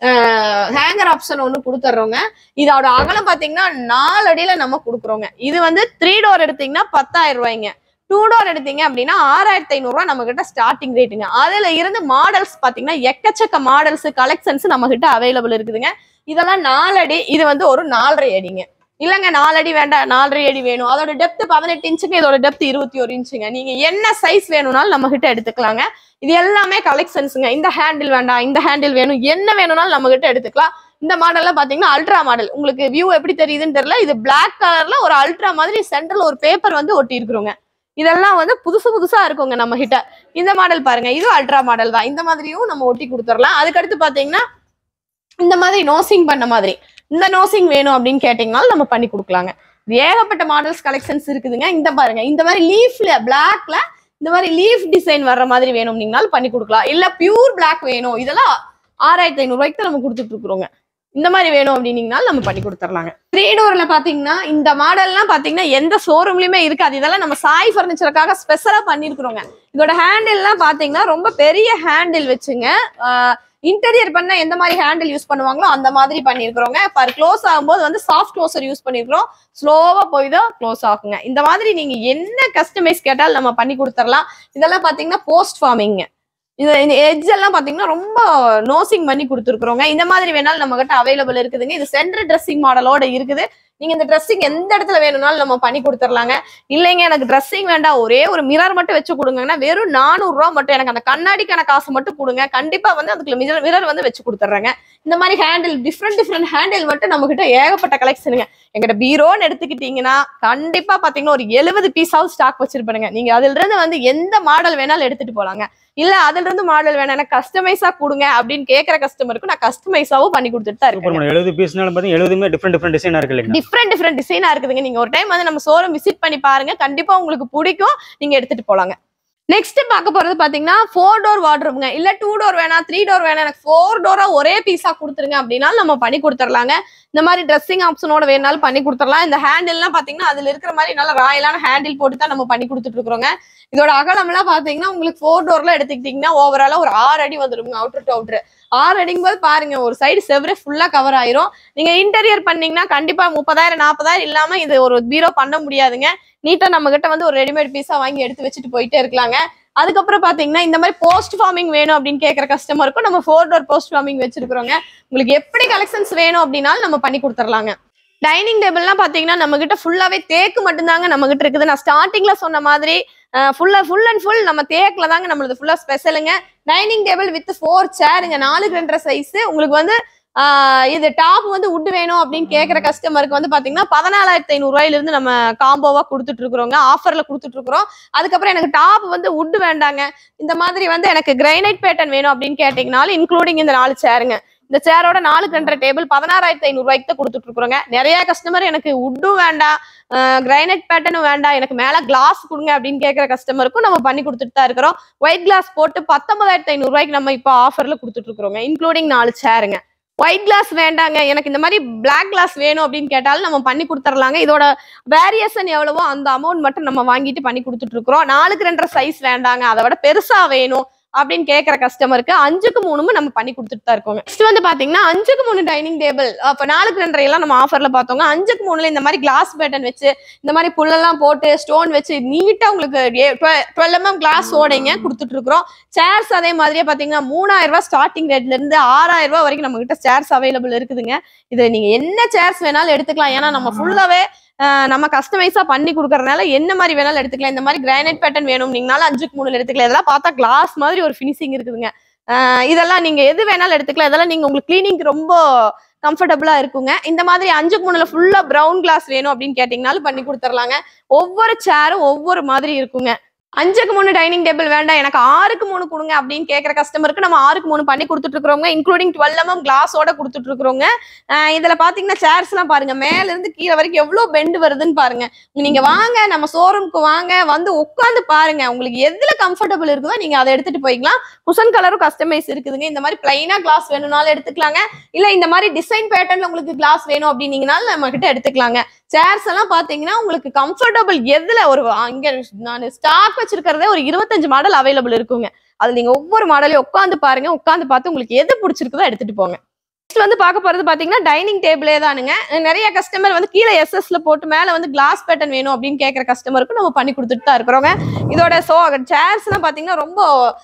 ஹேங்கர் ஆப்ஷன் ஒண்ணு கொடுத்துட்றோங்க இதோட அகலம் பாத்தீங்கன்னா நாலு அடியில நம்ம கொடுக்குறோங்க இது வந்து த்ரீ டோர் எடுத்தீங்கன்னா பத்தாயிரம் ரூபாய்ங்க டூ டோர் எடுத்தீங்க அப்படின்னா ஆறாயிரத்தி ஐநூறு ரூபாய் நம்ம கிட்ட ஸ்டார்டிங் ரேட்டுங்க அதுல இருந்து மாடல்ஸ் பாத்தீங்கன்னா எக்கச்சக்க மாடல்ஸ் கலெக்ஷன்ஸ் நம்ம கிட்ட அவைலபிள் இருக்குதுங்க இதெல்லாம் நாலடி இது வந்து ஒரு நாலரை அடிங்க இல்லைங்க நாலடி வேண்டாம் நாலரை அடி வேணும் அதோட டெப்த் பதினெட்டு இன்ச்சுங்க இதோட டெப்த் இருபத்தி ஒரு இன்ச்சுங்க நீங்க என்ன சைஸ் வேணும்னாலும் நம்ம கிட்ட எடுத்துக்கலாங்க இது எல்லாமே கலெக்ஷன்ஸுங்க இந்த ஹேண்டில் வேண்டாம் இந்த ஹேண்டில் வேணும் என்ன வேணும்னாலும் நம்ம கிட்ட எடுத்துக்கலாம் இந்த மாடல்லாம் பாத்தீங்கன்னா அல்ட்ரா மாடல் உங்களுக்கு வியூ எப்படி தெரியுதுன்னு தெரியல இது பிளாக் கலர்ல ஒரு அல்ட்ரா மாதிரி சென்டர்ல ஒரு பேப்பர் வந்து ஒட்டி இருக்கிறோங்க இதெல்லாம் வந்து புதுசு புதுசா இருக்குங்க நம்ம கிட்ட இந்த மாடல் பாருங்க இது அல்ட்ரா மாடல் தான் இந்த மாதிரியும் நம்ம ஒட்டி கொடுத்துடலாம் அதுக்கடுத்து பாத்தீங்கன்னா இந்த மாதிரி நோசிங் பண்ண மாதிரி இந்த நோசிங் வேணும் அப்படின்னு கேட்டீங்கனாலும் நம்ம பண்ணி கொடுக்கலாங்க இது ஏகப்பட்ட மாடல்ஸ் கலெக்ஷன்ஸ் இருக்குதுங்க இந்த பாருங்க இந்த மாதிரி லீஃப்ல பிளாக்ல இந்த மாதிரி லீஃப் டிசைன் வர்ற மாதிரி வேணும்னீங்கனாலும் பண்ணி கொடுக்கலாம் இல்ல பியூர் பிளாக் வேணும் இதெல்லாம் ஆறாயிரத்தி ஐநூறு ரூபாய்க்கு தான் நம்ம கொடுத்துட்டு இருக்கிறோங்க இந்த மாதிரி வேணும் அப்படின்னீங்கனாலும் நம்ம பண்ணி கொடுத்துர்லாங்க த்ரீ டோர்ல பாத்தீங்கன்னா இந்த மாடல்லாம் பாத்தீங்கன்னா எந்த ஷோரூம்லயுமே இருக்காது இதெல்லாம் நம்ம சாய் ஃபர்னிச்சருக்காக ஸ்பெஷலா பண்ணிருக்கிறோங்க இதோட ஹேண்டில் எல்லாம் பாத்தீங்கன்னா ரொம்ப பெரிய ஹேண்டில் வச்சுங்க இன்டீரியர் பண்ண எந்த மாதிரி ஹேண்டில் யூஸ் பண்ணுவாங்களோ அந்த மாதிரி பண்ணிருக்கிறோங்க பர் க்ளோஸ் ஆகும்போது வந்து சாஃப்ட் க்ளோசர் யூஸ் பண்ணிருக்கிறோம் ஸ்லோவா போய் தான் க்ளோஸ் ஆகுங்க இந்த மாதிரி நீங்க என்ன கஸ்டமைஸ் கேட்டாலும் நம்ம பண்ணி கொடுத்துடலாம் இதெல்லாம் பாத்தீங்கன்னா போஸ்ட் ஃபார்மிங் இது இந்த எட்ஜ் எல்லாம் பாத்தீங்கன்னா ரொம்ப நோசிங் பண்ணி கொடுத்துருக்குறோங்க இந்த மாதிரி வேணாலும் நம்ம கிட்ட அவைலபிள் இருக்குதுங்க இது சென்டர் ட்ரெஸ்ஸிங் மாடலோட இருக்குது நீங்க இந்த ட்ரெஸ்ஸிங் எந்த இடத்துல வேணும்னாலும் நம்ம பண்ணி கொடுத்துர்லாங்க இல்லைங்க எனக்கு ட்ரெஸ்ஸிங் வேண்டாம் ஒரே ஒரு மிரர் மட்டும் வச்சு கொடுங்கன்னா வெறும் நானூறு ரூபா மட்டும் எனக்கு அந்த கண்ணாடிக்கான காசு மட்டும் கொடுங்க கண்டிப்பா வந்து அதுக்குள்ள மிரர் மிரர் வந்து வச்சு கொடுத்துட்றாங்க இந்த மாதிரி ஹேண்டில் டிஃப்ரெண்ட் டிஃப்ரெண்ட் ஹேண்டில் மட்டும் நம்ம கிட்ட ஏகப்பட்ட கலெக்ஷனுங்க எங்கிட்ட பீரோன்னு எடுத்துக்கிட்டீங்கன்னா கண்டிப்பா பாத்தீங்கன்னா ஒரு எழுபது பீஸாவது ஸ்டாக் வச்சிருப்பானுங்க நீங்க அதுல இருந்து வந்து எந்த மாடல் வேணாலும் எடுத்துட்டு போலாங்க இல்ல அதுல இருந்து மாடல் வேணாம் எனக்கு கஸ்டமைஸா கொடுங்க அப்படின்னு கேக்குற கஸ்டமருக்கு நான் கஸ்டமைஸாவும் பண்ணி கொடுத்துட்டு தான் சூப்பர் இருக்கேன் மேடம் எழுபது பீஸ்னாலும் பார்த்தீங்கன்னா எழுபதுமே டிஃப்ரெண்ட் டிஃப்ரெண்ட் டிசைனா இருக்கு இல்லைங்களா டிஃப்ரெண்ட் டிஃப்ரெண்ட் டிசைனா இருக்குதுங்க நீங்க ஒரு டைம் வந்து நம்ம ஷோரூம் விசிட் பண்ணி பாருங்க கண்டிப்பா உங்களுக்கு பிடிக்கும் நீங்க எடுத்துட்டு போலாங்க நெக்ஸ்ட் பார்க்க போறது பாத்தீங்கன்னா ஃபோர் டோர் வார்ட்ரூம்ங்க இல்ல டூ டோர் வேணாம் த்ரீ டோர் வேணாம் எனக்கு ஃபோர் டோரா ஒரே பீஸா கொடுத்துருங்க அப்படின்னாலும் நம்ம பண்ணி கொடுத்துர்லாங்க இந்த மாதிரி ட்ரெஸ்ஸிங் ஆப்ஷனோட வேணாலும் பண்ணி கொடுத்துடலாம் இந்த ஹேண்டில்லாம் பாத்தீங்கன்னா அதுல இருக்கிற மாதிரி நல்ல ராயலான ஹேண்டில் போட்டு தான் நம்ம பண்ணி கொடுத்துட்டு இருக்கிறோங்க இதோட அகலம்லாம் பாத்தீங்கன்னா உங்களுக்கு ஃபோர் டோர்ல எடுத்துக்கிட்டீங்கன்னா ஓவராலா ஒரு ஆறு அடி வந்துருங்க அவுட்டர் டு அவுட்டர் ஆறு அடிங்கும் போது பாருங்க ஒரு சைடு செவரே ஃபுல்லா கவர் ஆயிரும் நீங்க இன்டீரியர் பண்ணீங்கன்னா கண்டிப்பா முப்பதாயிரம் நாற்பதாயிரம் இல்லாம இது ஒரு பீரோ பண்ண முடியாதுங்க நீட்டா நம்ம கிட்ட வந்து ஒரு ரெடிமேட் பீஸா வாங்கி எடுத்து வச்சுட்டு போயிட்டே இருக்கலாங்க அதுக்கப்புறம் பாத்தீங்கன்னா இந்த மாதிரி போஸ்ட் ஃபார்மிங் வேணும் அப்படின்னு கேட்குற கஸ்டமருக்கும் நம்ம ஃபோர் டோர் போஸ்ட் ஃபார்மிங் வச்சிருக்கிறோங்க உங்களுக்கு எப்படி கலெக்ஷன்ஸ் வேணும் அப்படின்னாலும் நம்ம பண்ணி கொடுத்துர்லாங்க டைனிங் டேபிள்லாம் பாத்தீங்கன்னா நம்ம கிட்ட ஃபுல்லாவே தேக்கு மட்டும்தாங்க நம்ம கிட்ட இருக்குது நான் ஸ்டார்டிங்ல சொன்ன மாதிரி ஃபுல்லா ஃபுல் அண்ட் ஃபுல் நம்ம தேக்கில் தாங்க நம்மளது ஃபுல்லா ஸ்பெஷலுங்க டைனிங் டேபிள் வித் ஃபோர் சேருங்க நாலுக்கு ரெண்டரை சைஸ் உங்களுக்கு வந்து ஆஹ் இது டாப் வந்து உட் வேணும் அப்படின்னு கேட்குற கஸ்டமருக்கு வந்து பாத்தீங்கன்னா பதினாலாயிரத்தி ஐநூறு ரூபாயில இருந்து நம்ம காம்போவா கொடுத்துட்டு இருக்கிறோங்க ஆஃபர்ல கொடுத்துட்டு இருக்கிறோம் அதுக்கப்புறம் எனக்கு டாப் வந்து உட் வேண்டாங்க இந்த மாதிரி வந்து எனக்கு கிரைனைட் பேட்டர்ன் வேணும் அப்படின்னு கேட்டீங்கனாலும் இன்க்ளூடிங் இந்த நாலு சேருங்க இந்த சேரோட நாலு கண்ட்ர டேபிள் பதினாறாயிரத்தி ஐநூறு ரூபாய்க்கு தான் கொடுத்துட்டு இருக்கிறோங்க நிறைய கஸ்டமர் எனக்கு உட்டும் வேண்டாம் கிரைனைட் பேட்டர்னும் வேண்டாம் எனக்கு மேல கிளாஸ் கொடுங்க அப்படின்னு கேட்குற கஸ்டமருக்கும் நம்ம பண்ணி கொடுத்துட்டு தான் இருக்கிறோம் ஒயிட் கிளாஸ் போட்டு பத்தொன்பதாயிரத்தி ஐநூறு ரூபாய்க்கு நம்ம இப்போ ஆஃபர்ல கொடுத்துட்டு இருக்கிறோங்க இன்க்ளூடிங் நாலு சேருங்க ஒயிட் கிளாஸ் வேண்டாங்க எனக்கு இந்த மாதிரி பிளாக் கிளாஸ் வேணும் அப்படின்னு கேட்டாலும் நம்ம பண்ணி கொடுத்துர்லாங்க இதோட வேரியேஷன் எவ்வளவோ அந்த அமௌண்ட் மட்டும் நம்ம வாங்கிட்டு பண்ணி கொடுத்துட்டு இருக்கிறோம் நாலுக்கு ரெண்டரை சைஸ் வேண்டாங்க அதை விட பெருசா வேணும் அப்படின்னு கேட்குற கஸ்டமருக்கு அஞ்சுக்கு மூணுமே நம்ம பண்ணி கொடுத்துட்டு தான் இருக்கோங்க நெக்ஸ்ட் வந்து பாத்தீங்கன்னா அஞ்சுக்கு மூணு டைனிங் டேபிள் அப்ப நாலுக்கு ரெண்டரை எல்லாம் நம்ம ஆஃபர்ல பார்த்தோங்க அஞ்சுக்கு மூணுல இந்த மாதிரி கிளாஸ் பேட்டன் வச்சு இந்த மாதிரி புல்லெல்லாம் போட்டு ஸ்டோன் வச்சு நீட்டா உங்களுக்கு டுவெல் எம்எம் கிளாஸ் ஓடைங்க கொடுத்துட்டு இருக்கிறோம் சேர்ஸ் அதே மாதிரியே பாத்தீங்கன்னா மூணாயிரம் ரூபாய் ஸ்டார்டிங் ரேட்ல இருந்து ஆறாயிரம் ரூபாய் வரைக்கும் நம்ம கிட்ட சேர்ஸ் அவைலபிள் இருக்குதுங்க இது நீங்க என்ன சேர்ஸ் வேணாலும் எடுத்துக்கலாம் ஏன்னா நம்ம ஃபுல்லாவே நம்ம கஸ்டமைஸா பண்ணி கொடுக்கறதுனால என்ன மாதிரி வேணாலும் எடுத்துக்கலாம் இந்த மாதிரி கிரானைட் பேட்டர்ன் வேணும்னீங்கனாலும் அஞ்சுக்கு மூணுல எடுத்துக்கலாம் இதெல்லாம் பார்த்தா கிளாஸ் மாதிரி ஒரு ஃபினிஷிங் இருக்குதுங்க ஆஹ் இதெல்லாம் நீங்க எது வேணாலும் எடுத்துக்கலாம் இதெல்லாம் நீங்க உங்களுக்கு கிளீனிங்க்கு ரொம்ப கம்ஃபர்டபுளா இருக்குங்க இந்த மாதிரி அஞ்சுக்கு மூணுல ஃபுல்லா பிரவுன் கிளாஸ் வேணும் அப்படின்னு கேட்டீங்கனாலும் பண்ணி கொடுத்துர்லாங்க ஒவ்வொரு சேரும் ஒவ்வொரு மாதிரி இருக்குங்க அஞ்சுக்கு மூணு டைனிங் டேபிள் வேண்டாம் எனக்கு ஆறுக்கு மூணு கொடுங்க அப்படின்னு கேட்குற கஸ்டமருக்கு நம்ம ஆறுக்கு மூணு பண்ணி கொடுத்துட்டு இருக்கிறோங்க இன்க்ளூடிங் டுவெல் எம்எம் கிளாஸோட கொடுத்துட்டு இருக்கிறோங்க ஆஹ் இதுல பாத்தீங்கன்னா சேர்ஸ் எல்லாம் பாருங்க மேல இருந்து கீழே வரைக்கும் எவ்வளவு பெண்டு வருதுன்னு பாருங்க நீங்க வாங்க நம்ம ஷோரூம்க்கு வாங்க வந்து உட்காந்து பாருங்க உங்களுக்கு எதுல கம்ஃபர்டபுள் இருக்குதோ நீங்க அதை எடுத்துட்டு போய்க்கலாம் குஷன் கலரும் கஸ்டமைஸ் இருக்குதுங்க இந்த மாதிரி பிளைனா கிளாஸ் வேணும்னாலும் எடுத்துக்கலாங்க இல்ல இந்த மாதிரி டிசைன் பேட்டர்ன்ல உங்களுக்கு கிளாஸ் வேணும் அப்படின்னீங்கனாலும் நம்ம கிட்ட எடுத்துக்கலாங்க சேர்ஸ் எல்லாம் பாத்தீங்கன்னா உங்களுக்கு கம்ஃபர்டபுள் எதுல ஒரு இங்க நான் ஸ்டாக் வச்சிருக்கிறதே ஒரு இருபத்தஞ்சு மாடல் அவைலபிள் இருக்குங்க அது நீங்க ஒவ்வொரு மாடலையும் உட்காந்து பாருங்க உட்காந்து பார்த்து உங்களுக்கு எது பிடிச்சிருக்குதோ எடுத்துட்டு போங்க நெக்ஸ்ட் வந்து பார்க்க போறது பாத்தீங்கன்னா டைனிங் டேபிளே தானுங்க நிறைய கஸ்டமர் வந்து கீழே எஸ்எஸ்ல போட்டு மேல வந்து கிளாஸ் பேட்டர்ன் வேணும் அப்படின்னு கேட்குற கஸ்டமருக்கு நம்ம பண்ணி கொடுத்துட்டு தான் இருக்கிறோங்க இதோட சோ சேர்ஸ் எல்லாம் பாத்தீங்கன்னா ரொம்ப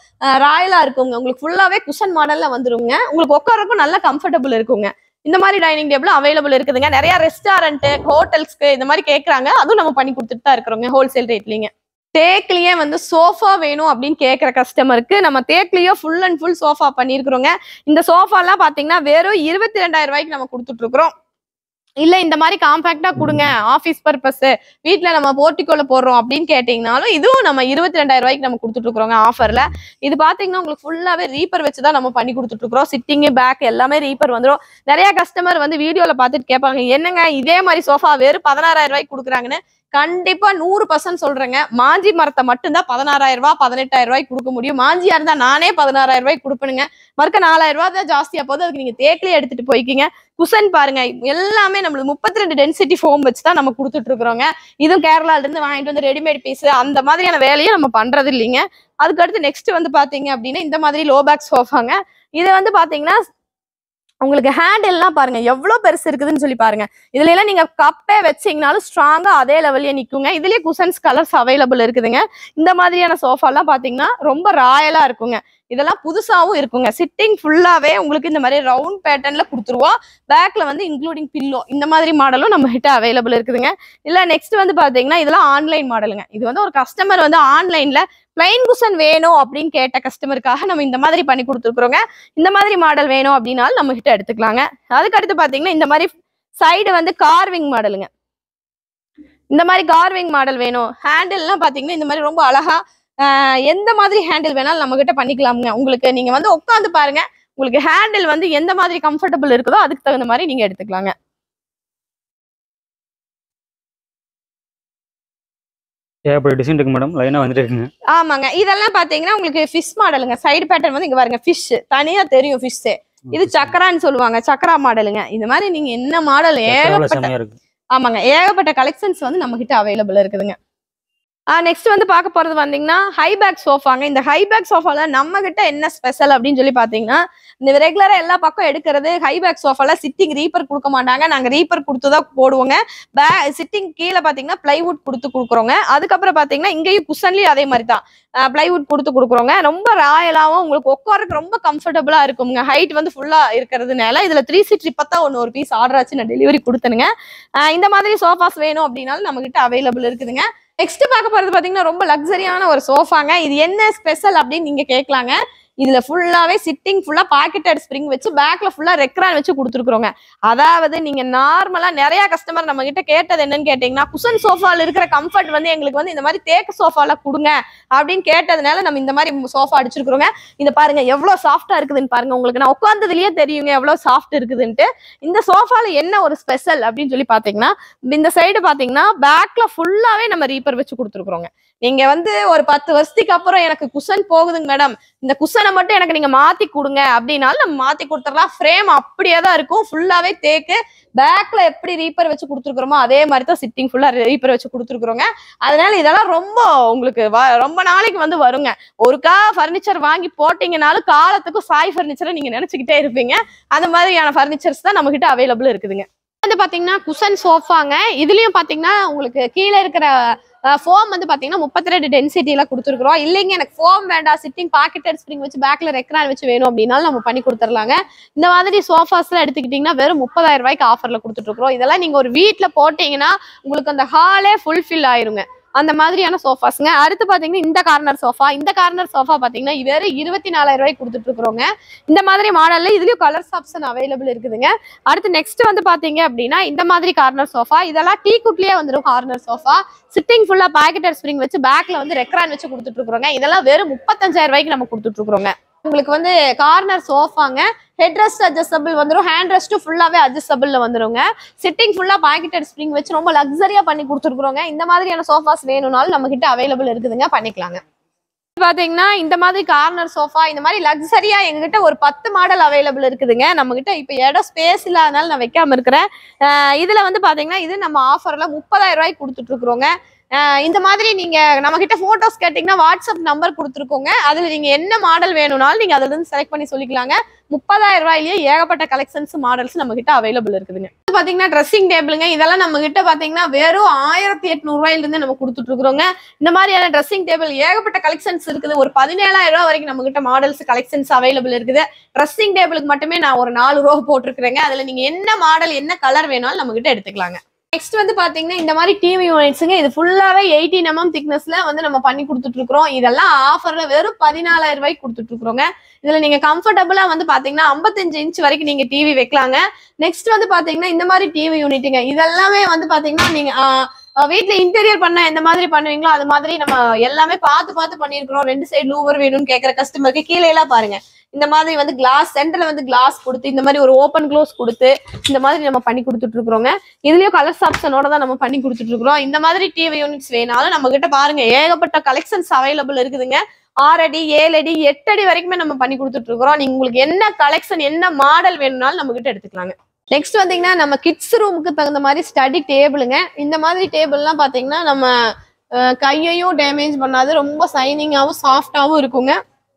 ராயலா இருக்குங்க உங்களுக்கு ஃபுல்லாவே குஷன் மாடல்ல வந்துருங்க உங்களுக்கு உட்காரக்கும் நல்ல கம்ஃபர்டபுள் இருக்குங்க இந்த மாதிரி டைனிங் டேபிள் அவைலபிள் இருக்குதுங்க நிறைய ரெஸ்டாரண்ட் ஹோட்டல்ஸ்க்கு இந்த மாதிரி கேட்குறாங்க அதுவும் நம்ம பண்ணி கொடுத்துட்டு தான் இருக்கிறோங்க ஹோல்சேல் ரேட்லீங்க தேக்லயே வந்து சோஃபா வேணும் அப்படின்னு கேட்குற கஸ்டமருக்கு நம்ம தேக்லயே ஃபுல் அண்ட் ஃபுல் சோஃபா பண்ணியிருக்கிறோங்க இந்த சோஃபாலாம் பார்த்தீங்கன்னா வெறும் இருபத்தி ரெண்டாயிரம் ரூபாய்க்கு நம்ம கொடுத்துட்டு இருக்கிறோம் இல்ல இந்த மாதிரி காம்பாக்டா கொடுங்க ஆபீஸ் பர்பஸ் வீட்ல நம்ம போர்ட்டிகோல போடுறோம் அப்படின்னு கேட்டீங்கனாலும் இதுவும் நம்ம இருபத்தி ரெண்டாயிரம் ரூபாய்க்கு நம்ம கொடுத்துட்டு இருக்கிறோங்க ஆஃபர்ல இது பாத்தீங்கன்னா உங்களுக்கு ஃபுல்லாவே ரீப்பர் வச்சு தான் நம்ம பண்ணி கொடுத்துட்டு இருக்கிறோம் சிட்டிங் பேக் எல்லாமே ரீப்பர் வந்துடும் நிறைய கஸ்டமர் வந்து வீடியோல பார்த்துட்டு கேட்பாங்க என்னங்க இதே மாதிரி சோஃபா வெறும் பதினாறாயிரம் ரூபாய்க்கு கொடுக்குறாங்கன்னு கண்டிப்பா நூறு பர்சன்ட் சொல்றேங்க மாஞ்சி மரத்தை மட்டும்தான் பதினாறாயிரம் ரூபாய் பதினெட்டாயிரம் ரூபாய்க்கு கொடுக்க முடியும் மாஞ்சியா இருந்தா நானே பதினாறாயிரம் ரூபாய்க்கு கொடுப்பேனுங்க மறுக்க நாலாயிரம் ரூபாய் தான் ஜாஸ்தியா போகுது அதுக்கு நீங்க தேக்கிலே எடுத்துட்டு போய்க்கிங்க குஷன் பாருங்க எல்லாமே நம்மளுக்கு முப்பத்தி ரெண்டு டென்சிட்டி ஃபோம் வச்சு தான் நம்ம கொடுத்துட்டு இருக்கிறோங்க இதுவும் கேரளால இருந்து வாங்கிட்டு வந்து ரெடிமேட் பீஸ் அந்த மாதிரியான வேலையும் நம்ம பண்றது இல்லைங்க அதுக்கடுத்து நெக்ஸ்ட் வந்து பாத்தீங்க அப்படின்னா இந்த மாதிரி லோ பேக் சோஃபாங்க இது வந்து பாத்தீங்கன்னா உங்களுக்கு ஹேண்டில்லாம் பாருங்க எவ்வளவு பெருசு இருக்குதுன்னு சொல்லி பாருங்க இதுல எல்லாம் நீங்க கப்பே வச்சீங்கனாலும் ஸ்ட்ராங்கா அதே லெவல்லயே நிக்குங்க இதுலயே குஷன்ஸ் கலர்ஸ் அவைலபிள் இருக்குதுங்க இந்த மாதிரியான சோஃபா எல்லாம் பாத்தீங்கன்னா ரொம்ப ராயலா இருக்குங்க இதெல்லாம் புதுசாவும் இருக்குங்க சிட்டிங் ஃபுல்லாவே உங்களுக்கு இந்த மாதிரி ரவுண்ட் பேட்டர்ன்ல கொடுத்துருவோம் பேக்ல வந்து இன்க்ளூடிங் பில்லோ இந்த மாதிரி மாடலும் நம்ம கிட்ட அவைலபிள் இருக்குதுங்க இல்ல நெக்ஸ்ட் வந்து பாத்தீங்கன்னா இதெல்லாம் ஆன்லைன் மாடலுங்க இது வந்து ஒரு கஸ்டமர் வந்து ஆன்லைன்ல பிளைன் குஷன் வேணும் அப்படின்னு கேட்ட கஸ்டமருக்காக நம்ம இந்த மாதிரி பண்ணி கொடுத்துருக்குறோங்க இந்த மாதிரி மாடல் வேணும் அப்படின்னாலும் நம்ம கிட்ட எடுத்துக்கலாங்க அதுக்கு அடுத்து பாத்தீங்கன்னா இந்த மாதிரி சைடு வந்து கார்விங் மாடலுங்க இந்த மாதிரி கார்விங் மாடல் வேணும் ஹேண்டில்லாம் பாத்தீங்கன்னா இந்த மாதிரி ரொம்ப அழகா ஆஹ் எந்த மாதிரி ஹேண்டில் வேணாலும் நம்ம கிட்ட பண்ணிக்கலாமுங்க உங்களுக்கு நீங்க வந்து உட்காந்து பாருங்க உங்களுக்கு ஹேண்டில் வந்து எந்த மாதிரி கம்ஃபர்டபுள் இருக்குதோ அதுக்கு தகுந்த மாதிரி நீங்க எடுத்துக்கலாங்க ஏகப்பட்ட டிசைன் இருக்கு மேடம் லைனாக வந்துட்டு இருக்குங்க ஆமாங்க இதெல்லாம் பாத்தீங்கன்னா உங்களுக்கு ஃபிஷ் மாடலுங்க சைடு பேட்டர்ன் வந்து இங்க பாருங்க ஃபிஷ் தனியா தெரியும் ஃபிஷ் இது சக்கரான்னு சொல்லுவாங்க சக்கரா மாடலுங்க இந்த மாதிரி நீங்க என்ன மாடல் எவ்வளோ ஏகப்பட்ட செம்மையாக இருக்கு ஆமாங்க ஏகப்பட்ட கலெக்ஷன்ஸ் வந்து நம்ம கிட்ட அவைலபிள் இருக்குதுங்க நெக்ஸ்ட் வந்து பார்க்க போறது வந்தீங்கன்னா ஹைபேக் சோஃபாங்க இந்த ஹைபேக் சோஃபால நம்ம கிட்ட என்ன ஸ்பெஷல் அப்படின்னு சொல்லி பாத்தீங்கன்னா இந்த ரெகுலரா எல்லா பக்கம் எடுக்கிறது ஹைபேக் சோஃபால சிட்டிங் ரீப்பர் கொடுக்க மாட்டாங்க நாங்க ரீப்பர் கொடுத்து தான் போடுவோங்க பே சிட்டிங் கீழே பாத்தீங்கன்னா பிளைவுட் கொடுத்து கொடுக்குறோங்க அதுக்கப்புறம் பாத்தீங்கன்னா இங்கேயும் குஷன்லயும் அதே மாதிரி தான் பிளைவுட் கொடுத்து கொடுக்குறோங்க ரொம்ப ராயலாவும் உங்களுக்கு உட்காரக்கு ரொம்ப கம்ஃபர்டபுளா இருக்குங்க ஹைட் வந்து ஃபுல்லா இருக்கிறதுனால இதுல த்ரீ சீட் இப்பதான் ஒன்று ஒரு பீஸ் ஆர்டர் ஆச்சு நான் டெலிவரி கொடுத்தனுங்க ஆஹ் இந்த மாதிரி சோஃபாஸ் வேணும் அப்படின்னாலும் நம்ம கிட்ட அவைலபிள் இருக்குதுங்க நெக்ஸ்ட் பார்க்க போறது பாத்தீங்கன்னா ரொம்ப லக்ஸரியான ஒரு சோஃபாங்க இது என்ன ஸ்பெஷல் அப்படின்னு நீங்க கேட்கலாங்க இதுல ஃபுல்லாவே சிட்டிங் ஃபுல்லா பாக்கெட்டட் ஸ்ப்ரிங் வச்சு பேக்ல ஃபுல்லா ரெக்ரான் வச்சு கொடுத்துருக்குறோங்க அதாவது நீங்க நார்மலா நிறைய கஸ்டமர் நம்ம கிட்ட கேட்டது என்னன்னு கேட்டீங்கன்னா குஷன் சோஃபால இருக்கிற கம்ஃபர்ட் வந்து எங்களுக்கு வந்து இந்த மாதிரி தேக்கு சோஃபால கொடுங்க அப்படின்னு கேட்டதுனால நம்ம இந்த மாதிரி சோஃபா அடிச்சிருக்கிறோங்க இதை பாருங்க எவ்வளவு சாஃப்டா இருக்குதுன்னு பாருங்க உங்களுக்கு நான் உட்காந்ததுலயே தெரியுங்க எவ்வளவு சாஃப்ட் இருக்குதுன்ட்டு இந்த சோஃபால என்ன ஒரு ஸ்பெஷல் அப்படின்னு சொல்லி பாத்தீங்கன்னா இந்த சைடு பாத்தீங்கன்னா பேக்ல ஃபுல்லாவே நம்ம ரீப்பர் வச்சு கொடுத்துருக்குறோங்க நீங்க வந்து ஒரு பத்து வருஷத்துக்கு அப்புறம் எனக்கு குஷன் போகுதுங்க மேடம் இந்த குஷனை மட்டும் எனக்கு நீங்க மாத்தி கொடுங்க அப்படின்னாலும் நம்ம மாத்தி கொடுத்துடலாம் ஃப்ரேம் அப்படியே தான் இருக்கும் ஃபுல்லாவே தேக்கு பேக்ல எப்படி ரீப்பர் வச்சு கொடுத்துருக்குறோமோ அதே மாதிரி தான் சிட்டிங் ஃபுல்லா ரீப்பர் வச்சு கொடுத்துருக்குறோங்க அதனால இதெல்லாம் ரொம்ப உங்களுக்கு வ- ரொம்ப நாளைக்கு வந்து வருங்க ஒருக்கா ஃபர்னிச்சர் வாங்கி போட்டீங்கனாலும் காலத்துக்கும் சாய் ஃபர்னிச்சரை நீங்க நினைச்சுக்கிட்டே இருப்பீங்க அந்த மாதிரியான ஃபர்னிச்சர்ஸ் தான் நம்ம கிட்ட அவைலபிள் இருக்குதுங்க வந்து பாத்தீங்கன்னா குஷன் சோஃபாங்க இதுலயும் பாத்தீங்கன்னா உங்களுக்கு கீழே இருக்கிற ஃபோம் வந்து பாத்தீங்கன்னா முப்பத்தி ரெண்டு டென்சிட்டில கொடுத்துருக்குறோம் இல்லைங்க எனக்கு ஃபோம் வேண்டாம் சிட்டிங் பாக்கெட் ஸ்ப்ரிங் வச்சு பேக்ல ரெக்ரான் வச்சு வேணும் அப்படின்னாலும் நம்ம பண்ணி கொடுத்துர்லாங்க இந்த மாதிரி சோஃபாஸ்லாம் எடுத்துக்கிட்டிங்கன்னா வெறும் முப்பதாயிரம் ரூபாய்க்கு ஆஃபர்ல கொடுத்துட்டு இருக்கிறோம் இதெல்லாம் நீங்க ஒரு வீட்ல போட்டீங்கன்னா உங்களுக்கு அந்த ஹாலே ஃபுல்ஃபில் ஆயிருங்க அந்த மாதிரியான சோஃபாஸ்ங்க அடுத்து பாத்தீங்கன்னா இந்த கார்னர் சோஃபா இந்த கார்னர் சோஃபா பாத்தீங்கன்னா வெறும் இருபத்தி நாலாயிரம் ரூபாய்க்கு கொடுத்துட்டு இருக்கிறோங்க இந்த மாதிரி மாடல்ல இதுலயும் கலர்ஸ் ஆப்ஷன் அவைலபிள் இருக்குதுங்க அடுத்து நெக்ஸ்ட் வந்து பாத்தீங்க அப்படின்னா இந்த மாதிரி கார்னர் சோஃபா இதெல்லாம் டீ குட்லயே வந்துடும் கார்னர் சோஃபா சிட்டிங் ஃபுல்லா பாக்கெட்டர் ஸ்ப்ரிங் வச்சு பேக்ல வந்து ரெக்ரான் வச்சு கொடுத்துட்டு இருக்கிறோங்க இதெல்லாம் வெறும் முப்பத்தஞ்சாயிரம் ரூபாய்க்கு நம்ம கொடுத்துட்டு இருக்கிறோங்க உங்களுக்கு வந்து கார்னர் சோஃபாங்க ஹெட் ரெஸ்ட் அட்ஜஸ்டபிள் வந்துடும் ஹேண்ட் ரெஸ்ட்டும் ஃபுல்லாவே அட்ஜஸ்டபிள்ல வந்துருங்க சிட்டிங் ஃபுல்லா பாக்கெட்டட் ஸ்ப்ரிங் வச்சு ரொம்ப லக்ஸரியா பண்ணி கொடுத்துருக்குறோங்க இந்த மாதிரியான சோஃபாஸ் வேணும்னாலும் நம்ம கிட்ட அவைலபிள் இருக்குதுங்க பண்ணிக்கலாங்க பாத்தீங்கன்னா இந்த மாதிரி கார்னர் சோஃபா இந்த மாதிரி லக்ஸரியா எங்ககிட்ட ஒரு பத்து மாடல் அவைலபிள் இருக்குதுங்க நம்ம கிட்ட இப்ப இடம் ஸ்பேஸ் இல்லாதனால நான் வைக்காம இருக்கிறேன் அஹ் இதுல வந்து பாத்தீங்கன்னா இது நம்ம ஆஃபர்ல முப்பதாயிரம் ரூபாய்க்கு கொடுத்துட்டு இருக்கிறோங்க அஹ் இந்த மாதிரி நீங்க நம்ம கிட்ட போட்டோஸ் கேட்டீங்கன்னா வாட்ஸ்அப் நம்பர் கொடுத்துருக்கோங்க அதுல நீங்க என்ன மாடல் வேணும்னாலும் நீங்க அதுல இருந்து செலக்ட் பண்ணி சொல்லிக்கலாங்க முப்பதாயிரம் ரூபாயிலேயே ஏகப்பட்ட கலெக்ஷன்ஸ் மாடல்ஸ் நம்ம கிட்ட அவைலபிள் இருக்குதுங்க இது பாத்தீங்கன்னா ட்ரெஸ்ஸிங் டேபிளுங்க இதெல்லாம் நம்ம கிட்ட பாத்தீங்கன்னா வெறும் ஆயிரத்தி எட்நூறு ரூபாயில இருந்து நம்ம கொடுத்துட்டு இருக்கிறோங்க இந்த மாதிரியான ட்ரெஸ்ஸிங் டேபிள் ஏகப்பட்ட கலெக்ஷன்ஸ் இருக்குது ஒரு பதினேழாயிரம் ரூபாய் வரைக்கும் நம்ம கிட்ட மாடல்ஸ் கலெக்ஷன்ஸ் அவைலபிள் இருக்குது ட்ரெஸ்ஸிங் டேபிளுக்கு மட்டுமே நான் ஒரு நாலு ரூபா போட்டிருக்கிறேங்க அதுல நீங்க என்ன மாடல் என்ன கலர் வேணாலும் நம்ம கிட்ட எடுத்துக்கலாங்க நெக்ஸ்ட் வந்து பாத்தீங்கன்னா இந்த மாதிரி டிவி யூனிட்ஸுங்க இது ஃபுல்லாவே எயிட்டீன் எம்எம் திக்னஸ்ல வந்து நம்ம பண்ணி கொடுத்துட்டு இருக்கிறோம் இதெல்லாம் ஆஃபர்ல வெறும் பதினாலாயிரம் ரூபாய்க்கு கொடுத்துட்டு இருக்கிறோங்க இதுல நீங்க கம்ஃபர்டபுளா வந்து பாத்தீங்கன்னா 55 இன்ச் வரைக்கும் நீங்க டிவி வைக்கலாங்க நெக்ஸ்ட் வந்து பாத்தீங்கன்னா இந்த மாதிரி டிவி யூனிட்டுங்க இதெல்லாமே வந்து பாத்தீங்கன்னா நீங்க ஆஹ், ஆஹ், வீட்ல இன்டீரியர் பண்ண எந்த மாதிரி பண்ணுவீங்களோ அது மாதிரி நம்ம எல்லாமே பார்த்து பார்த்து பண்ணியிருக்கிறோம் ரெண்டு சைடு லூவர் வேணும்னு கேட்கற கஸ்டமருக்கு கீழே எல்லாம் பாருங்க இந்த மாதிரி வந்து கிளாஸ் சென்டர்ல வந்து கிளாஸ் கொடுத்து இந்த மாதிரி ஒரு ஓப்பன் க்ளோஸ் கொடுத்து இந்த மாதிரி நம்ம பண்ணி கொடுத்துட்டு இருக்கிறோங்க இதுலயும் கலர்ஸ் ஆப்ஷனோட தான் நம்ம பண்ணி கொடுத்துட்டு இருக்கிறோம் இந்த மாதிரி டிவி யூனிட்ஸ் வேணாலும் நம்ம கிட்ட பாருங்க ஏகப்பட்ட கலெக்ஷன்ஸ் அவைலபிள் இருக்குதுங்க ஆறு அடி ஏழு அடி எட்டு அடி வரைக்குமே நம்ம பண்ணி கொடுத்துட்டு இருக்கிறோம் நீங்க உங்களுக்கு என்ன கலெக்ஷன் என்ன மாடல் வேணும்னாலும் நம்ம கிட்ட எடுத்துக்கலாங்க நெக்ஸ்ட் வந்தீங்கன்னா நம்ம கிட்ஸ் ரூமுக்கு தகுந்த மாதிரி ஸ்டடி டேபிளுங்க இந்த மாதிரி டேபிள்லாம் பாத்தீங்கன்னா நம்ம அஹ், கையையும் டேமேஜ் பண்ணாது ரொம்ப சைனிங்காகவும் சாஃப்டாகவும் இருக்குங்க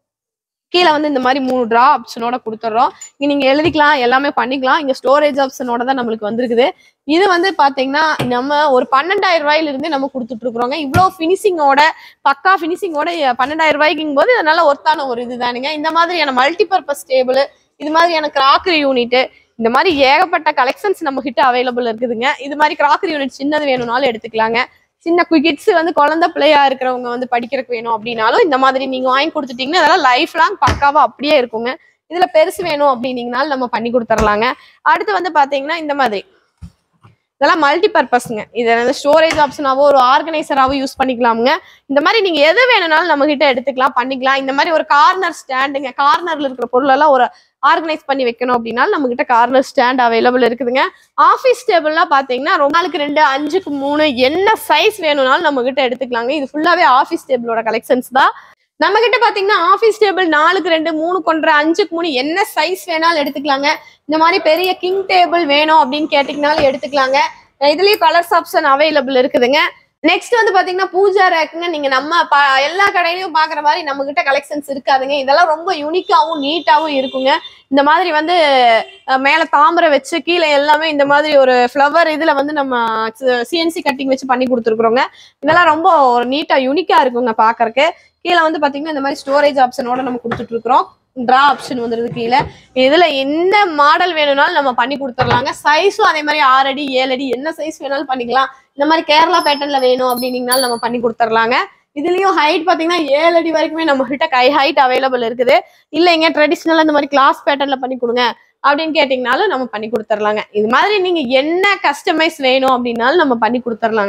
கீழே வந்து இந்த மாதிரி மூணு ட்ரா ஆப்ஷனோட கொடுத்துட்றோம் இங்க நீங்க எழுதிக்கலாம் எல்லாமே பண்ணிக்கலாம் இங்க ஸ்டோரேஜ் ஆப்ஷனோட தான் நம்மளுக்கு வந்திருக்குது இது வந்து பாத்தீங்கன்னா நம்ம ஒரு பன்னெண்டாயிரம் ரூபாயில இருந்தே நம்ம கொடுத்துட்டு இருக்கிறோங்க இவ்வளோ ஃபினிஷிங்கோட பக்கா ஃபினிஷிங்கோட பன்னெண்டாயிரம் ரூபாய்க்கும் போது இதனால ஒர்த்தான ஒரு இதுதானுங்க இந்த மாதிரியான மல்டிபர்பஸ் டேபிள் இது மாதிரியான கிராக்கரி யூனிட் இந்த மாதிரி ஏகப்பட்ட கலெக்ஷன்ஸ் நம்ம கிட்ட அவைலபிள் இருக்குதுங்க இது மாதிரி கிராக்கரி யூனிட் சின்னது வேணும்னாலும் எடுத்துக்கலாங்க சின்ன கிட்ஸ் வந்து குழந்தை பிள்ளையா இருக்கிறவங்க வந்து படிக்கிறதுக்கு வேணும் அப்படின்னாலும் இந்த மாதிரி நீங்க வாங்கி கொடுத்துட்டீங்கன்னா அதெல்லாம் லைஃப் லாங் பக்காவா அப்படியே இருக்குங்க இதுல பெருசு வேணும் அப்படின்னீங்கனாலும் நம்ம பண்ணி கொடுத்துடலாங்க அடுத்து வந்து பாத்தீங்கன்னா இந்த மாதிரி இதெல்லாம் மல்டி பர்பஸ்ங்க இது வந்து ஸ்டோரேஜ் ஆப்ஷனாவோ ஒரு ஆர்கனைசராவோ யூஸ் பண்ணிக்கலாமுங்க இந்த மாதிரி நீங்க எது வேணும்னாலும் நம்ம கிட்ட எடுத்துக்கலாம் பண்ணிக்கலாம் இந்த மாதிரி ஒரு கார்னர் ஸ்டாண்டுங்க கார்னர்ல இருக்கிற பொருளெல்லாம் ஒரு ஆர்கனைஸ் பண்ணி வைக்கணும் அப்படின்னாலும் நம்ம கிட்ட கார்னர் ஸ்டாண்ட் அவைலபிள் இருக்குதுங்க ஆஃபீஸ் டேபிள்லாம் பாத்தீங்கன்னா ரொம்ப நாளுக்கு ரெண்டு அஞ்சுக்கு மூணு என்ன சைஸ் வேணும்னாலும் நம்ம கிட்ட எடுத்துக்கலாங்க இது ஃபுல்லாவே ஆஃபீஸ் டேபிளோட கலெக்ஷன்ஸ் தான் நம்ம கிட்ட பாத்தீங்கன்னா ஆஃபீஸ் டேபிள் நாலுக்கு ரெண்டு மூணு கொன்ற அஞ்சுக்கு மூணு என்ன சைஸ் வேணாலும் எடுத்துக்கலாங்க இந்த மாதிரி பெரிய கிங் டேபிள் வேணும் அப்படின்னு கேட்டீங்கனாலும் எடுத்துக்கலாங்க இதுலயும் கலர்ஸ் ஆப்ஷன் அவைலபிள் இருக்குதுங்க நெக்ஸ்ட் வந்து பாத்தீங்கன்னா பூஜா ரேக்குங்க நீங்க நம்ம ப- எல்லா கடையிலயும் பாக்குற மாதிரி நம்ம கிட்ட கலெக்ஷன்ஸ் இருக்காதுங்க இதெல்லாம் ரொம்ப யூனிக்காவும் நீட்டாவும் இருக்குங்க இந்த மாதிரி வந்து அஹ், மேல தாமரை வச்சு கீழே எல்லாமே இந்த மாதிரி ஒரு ஃப்ளவர் இதுல வந்து நம்ம சிஎன்சி கட்டிங் வச்சு பண்ணி கொடுத்துருக்குறோங்க இதெல்லாம் ரொம்ப ஒரு நீட்டா யூனிக்கா இருக்குங்க பாக்குறக்கு கீழே வந்து பாத்தீங்கன்னா இந்த மாதிரி ஸ்டோரேஜ் ஆப்ஷனோட நம்ம கொடுத்துட்டு இருக்கிறோம் ட்ரா ஆப்ஷன் வந்துருது கீழே இதுல என்ன மாடல் வேணும்னாலும் நம்ம பண்ணி கொடுத்துடலாங்க சைஸும் அதே மாதிரி ஆறு அடி ஏழு அடி என்ன சைஸ் வேணாலும் பண்ணிக்கலாம் இந்த மாதிரி கேரளா பேட்டர்ன்ல வேணும் அப்படின்னீங்கனாலும் நம்ம பண்ணி கொடுத்துடலாங்க இதுலயும் ஹைட் பாத்தீங்கன்னா ஏழு அடி வரைக்குமே நம்ம கிட்ட கை ஹைட் அவைலபிள் இருக்குது இல்லைங்க ட்ரெடிஷ்னலா இந்த மாதிரி கிளாஸ் பேட்டர்ன்ல பண்ணி கொடுங்க அப்படின்னு கேட்டிங்கனாலும் நம்ம பண்ணி கொடுத்துடலாங்க இது மாதிரி நீங்க என்ன கஸ்டமைஸ் வேணும் அப்படின்னாலும் நம்ம பண்ணி கொடுத்துடலாங்க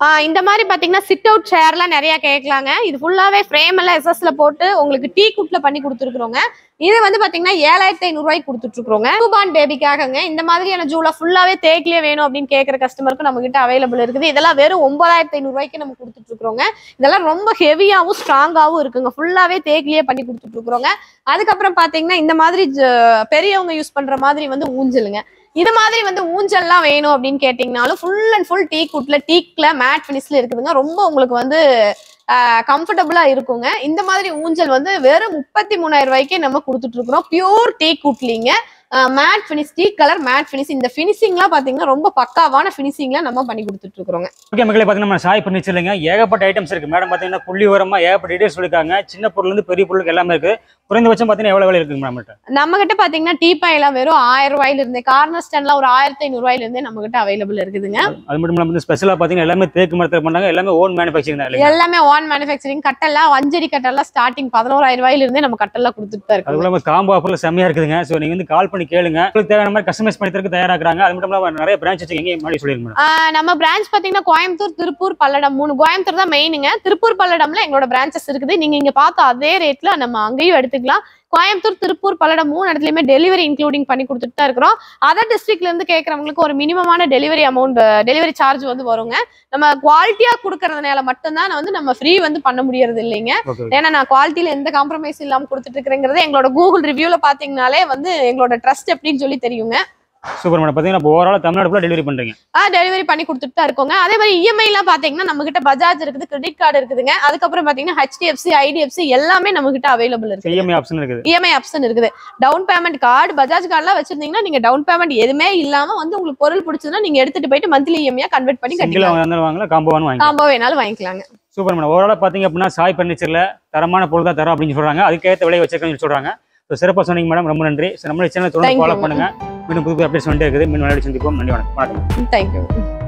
ஆஹ் இந்த மாதிரி பாத்தீங்கன்னா சிட் அவுட் சேர்லாம் நிறைய கேட்கலாங்க இது ஃபுல்லாவே ஃப்ரேம் எல்லாம் எஸ்எஸ்ல போட்டு உங்களுக்கு டீ குட்ல பண்ணி கொடுத்துருக்குறோங்க இது வந்து பாத்தீங்கன்னா ஏழாயிரத்தி ஐநூறு ரூபாய்க்கு கொடுத்துட்டு இருக்கோங்க டூபான் பேபிக்காகங்க இந்த மாதிரியான ஜூலா ஃபுல்லாவே தேக்கிலே வேணும் அப்படின்னு கேட்கற கஸ்டமருக்கு நம்ம கிட்ட அவைலபிள் இருக்குது இதெல்லாம் வெறும் ஒன்பதாயிரத்தி ஐநூறு ரூபாய்க்கு நம்ம கொடுத்துட்டு இருக்கோங்க இதெல்லாம் ரொம்ப ஹெவியாவும் ஸ்ட்ராங்காவும் இருக்குங்க ஃபுல்லாவே தேக்கிலேயே பண்ணி கொடுத்துட்டு இருக்கிறோங்க அதுக்கப்புறம் பாத்தீங்கன்னா இந்த மாதிரி ஜ- பெரியவங்க யூஸ் பண்ற மாதிரி வந்து ஊஞ்சலுங்க இது மாதிரி வந்து ஊஞ்சல்லாம் வேணும் அப்படின்னு கேட்டிங்கனாலும் ஃபுல் அண்ட் ஃபுல் டீ குட்ல டீக்ல மேட் ஃபினிஷ்ல இருக்குதுங்க ரொம்ப உங்களுக்கு வந்து கம்ஃபர்டபுளா இருக்குங்க இந்த மாதிரி ஊஞ்சல் வந்து வெறும் முப்பத்தி மூணாயிரம் ரூபாய்க்கே நம்ம கொடுத்துட்டு இருக்கிறோம் பியூர் டீ குட்லிங்க matte finish teak colour matte finish இந்த ஃபினிஷிங்லாம் பாத்தீங்கன்னா ரொம்ப பக்காவான ஃபினிஷிங்ல நம்ம பண்ணி கொடுத்துட்டு இருக்கிறோங்க ஓகே மக்களே பார்த்தீங்கன்னா நம்ம சாய் ஃபர்னிச்சர்லங்க ஏகப்பட்ட ஐட்டம்ஸ் இருக்கு மேடம் பார்த்தீங்கன்னா புள்ளி உரமா ஏகப்பட்ட டீடைல்ஸ் சொல்லிருக்காங்க சின்ன பொருள்லேருந்து பெரிய பொருளுக்கு எல்லாமே இருக்கு குறைந்தபட்சம் பார்த்தீங்கன்னா எவ்வளோ விலை இருக்குங்க மேடம் நம்ம கிட்ட பாத்தீங்கன்னா டீப்பாய் எல்லாம் வெறும் ஆயிரம் ரூபாயில இருந்தே கார்னர் ஸ்டாண்ட்லாம் ஒரு ஆயிரத்தி ஐநூறு ரூபாயில இருந்தே நம்ம கிட்ட அவைலபிள் இருக்குதுங்க அது மட்டும் இல்லாமல் வந்து ஸ்பெஷலாக பார்த்தீங்கன்னா எல்லாமே தேக்கு மரத்தில் பண்ணாங்க எல்லாமே ஓன் மேனுஃபேக்சரிங் தான் இல்லைங்க எல்லாமே ஓன் மேனுஃபேக்சரிங் கட்டெல்லாம் அஞ்சடி கட்டெல்லாம் ஸ்டார்டிங் பதினோராயிரம் ரூபாயில இருந்தே நம்ம கட்டெல்லாம் கொடுத்துட்டு தான் அது இருக்கோம் இல்லாமல் காம்போ ஆஃபரில் செம்மையா இருக்குதுங்க ஸோ நீங்கள் வந்து கால் பண்ணி கேளுங்க உங்களுக்கு தேவையான மாதிரி கஸ்டமைஸ் பண்ணி தரக்கு தயாராகிறாங்க அது மட்டும் இல்லாமல் நிறைய பிரான்ச் வச்சுக்கீங்க மாதிரி சொல்லிருங்க மேடம் ஆஹ் நம்ம பிரான்ச் பாத்தீங்கன்னா கோயம்புத்தூர் திருப்பூர் பல்லடம் மூணு கோயம்புத்தூர் தான் மெயினுங்க திருப்பூர் பல்லடம்ல எங்களோட பிரான்ச்சஸ் இருக்குது நீங்க இங்க பார்த்த அதே ரேட்ல நம்ம அங்கேயும் எடுத்துக்கலாம் கோயம்புத்தூர் திருப்பூர் பல்லடம் மூணு இடத்துலயுமே டெலிவரி இன்க்ளூடிங் பண்ணி கொடுத்துட்டு தான் இருக்கிறோம் அதர் டிஸ்ட்ரிக்ட்ல இருந்து கேட்கறவங்களுக்கு ஒரு மினிமமான டெலிவரி அமௌண்ட் டெலிவரி சார்ஜ் வந்து வருங்க நம்ம குவாலிட்டியா கொடுக்கறதுனால மட்டும்தான் வந்து நம்ம ஃப்ரீ வந்து பண்ண முடியறது இல்லைங்க ஓகே ஏன்னா நான் குவாலிட்டியில எந்த காம்ப்ரமைஸ் இல்லாம கொடுத்துட்டு இருக்கிறேங்கிறது எங்களோட கூகுள் ரிவ்யூல பாத்தீங்கனாலே வந்து எங்களோட ட்ரஸ்ட் எப்படின்னு சொல்லி தெரியுங்க சூப்பர் மேடம் பார்த்தீங்கன்னா இப்போ ஓவரால் தமிழ்நாடு ஃபுல்லாக டெலிவரி பண்ணுறீங்க ஆ டெலிவரி பண்ணி கொடுத்துட்டு தான் இருக்கோங்க அதே மாதிரி இஎம்ஐ எல்லாம் பாத்தீங்கன்னா நம்ம கிட்ட பஜாஜ் இருக்குது கிரெடிட் கார்டு இருக்குதுங்க அதுக்கப்புறம் பாத்தீங்கன்னா ஹெச்டிஎஃப்சி ஐடிஎஃப்சி எல்லாமே நம்ம கிட்ட அவைலபிள் இருக்கு இஎம்ஐ ஆப்ஷன் இருக்குது இஎம்ஐ ஆப்ஷன் இருக்குது டவுன் பேமெண்ட் கார்டு பஜாஜ் கார்டுலாம் வச்சிருந்தீங்கன்னா நீங்க டவுன் பேமெண்ட் எதுவுமே இல்லாம வந்து உங்களுக்கு பொருள் பிடிச்சதுன்னா நீங்க எடுத்துட்டு போயிட்டு மந்த்லி இஎம்ஐயா கன்வெர்ட் பண்ணி சிங்கிள் கட்டிக்கலாம் வாங்க வாங்கல காம்போவானு வாங்கி காம்போ வேணாலும் வாங்கிக்கலாங்க சூப்பர் மேடம் ஓவராலாக பார்த்தீங்க அப்படின்னா சாய் ஃபர்னிச்சரில் தரமான பொருள் தான் தரோம் அப்படின்னு சொல்கிறாங்க அதுக்கேற்ற விலை வச்சிருக்கேன்னு சொல்கிறாங்க ஸோ சிறப்பாக சொன்னீங்க மேடம் ரொம்ப நன்றி ஸோ நம்மளுடைய சேனல் தொடர்ந்து Thank you, ஃபாலோ ma'am. பண்ணுங்க மீண்டும் புது அப்டேட்ஸ் வந்துட்டே இருக்குது மீண்டும் நாளைக்கு சந்திப்போம் நன்றி வணக்கம் வணக்கம் தேங்க்யூ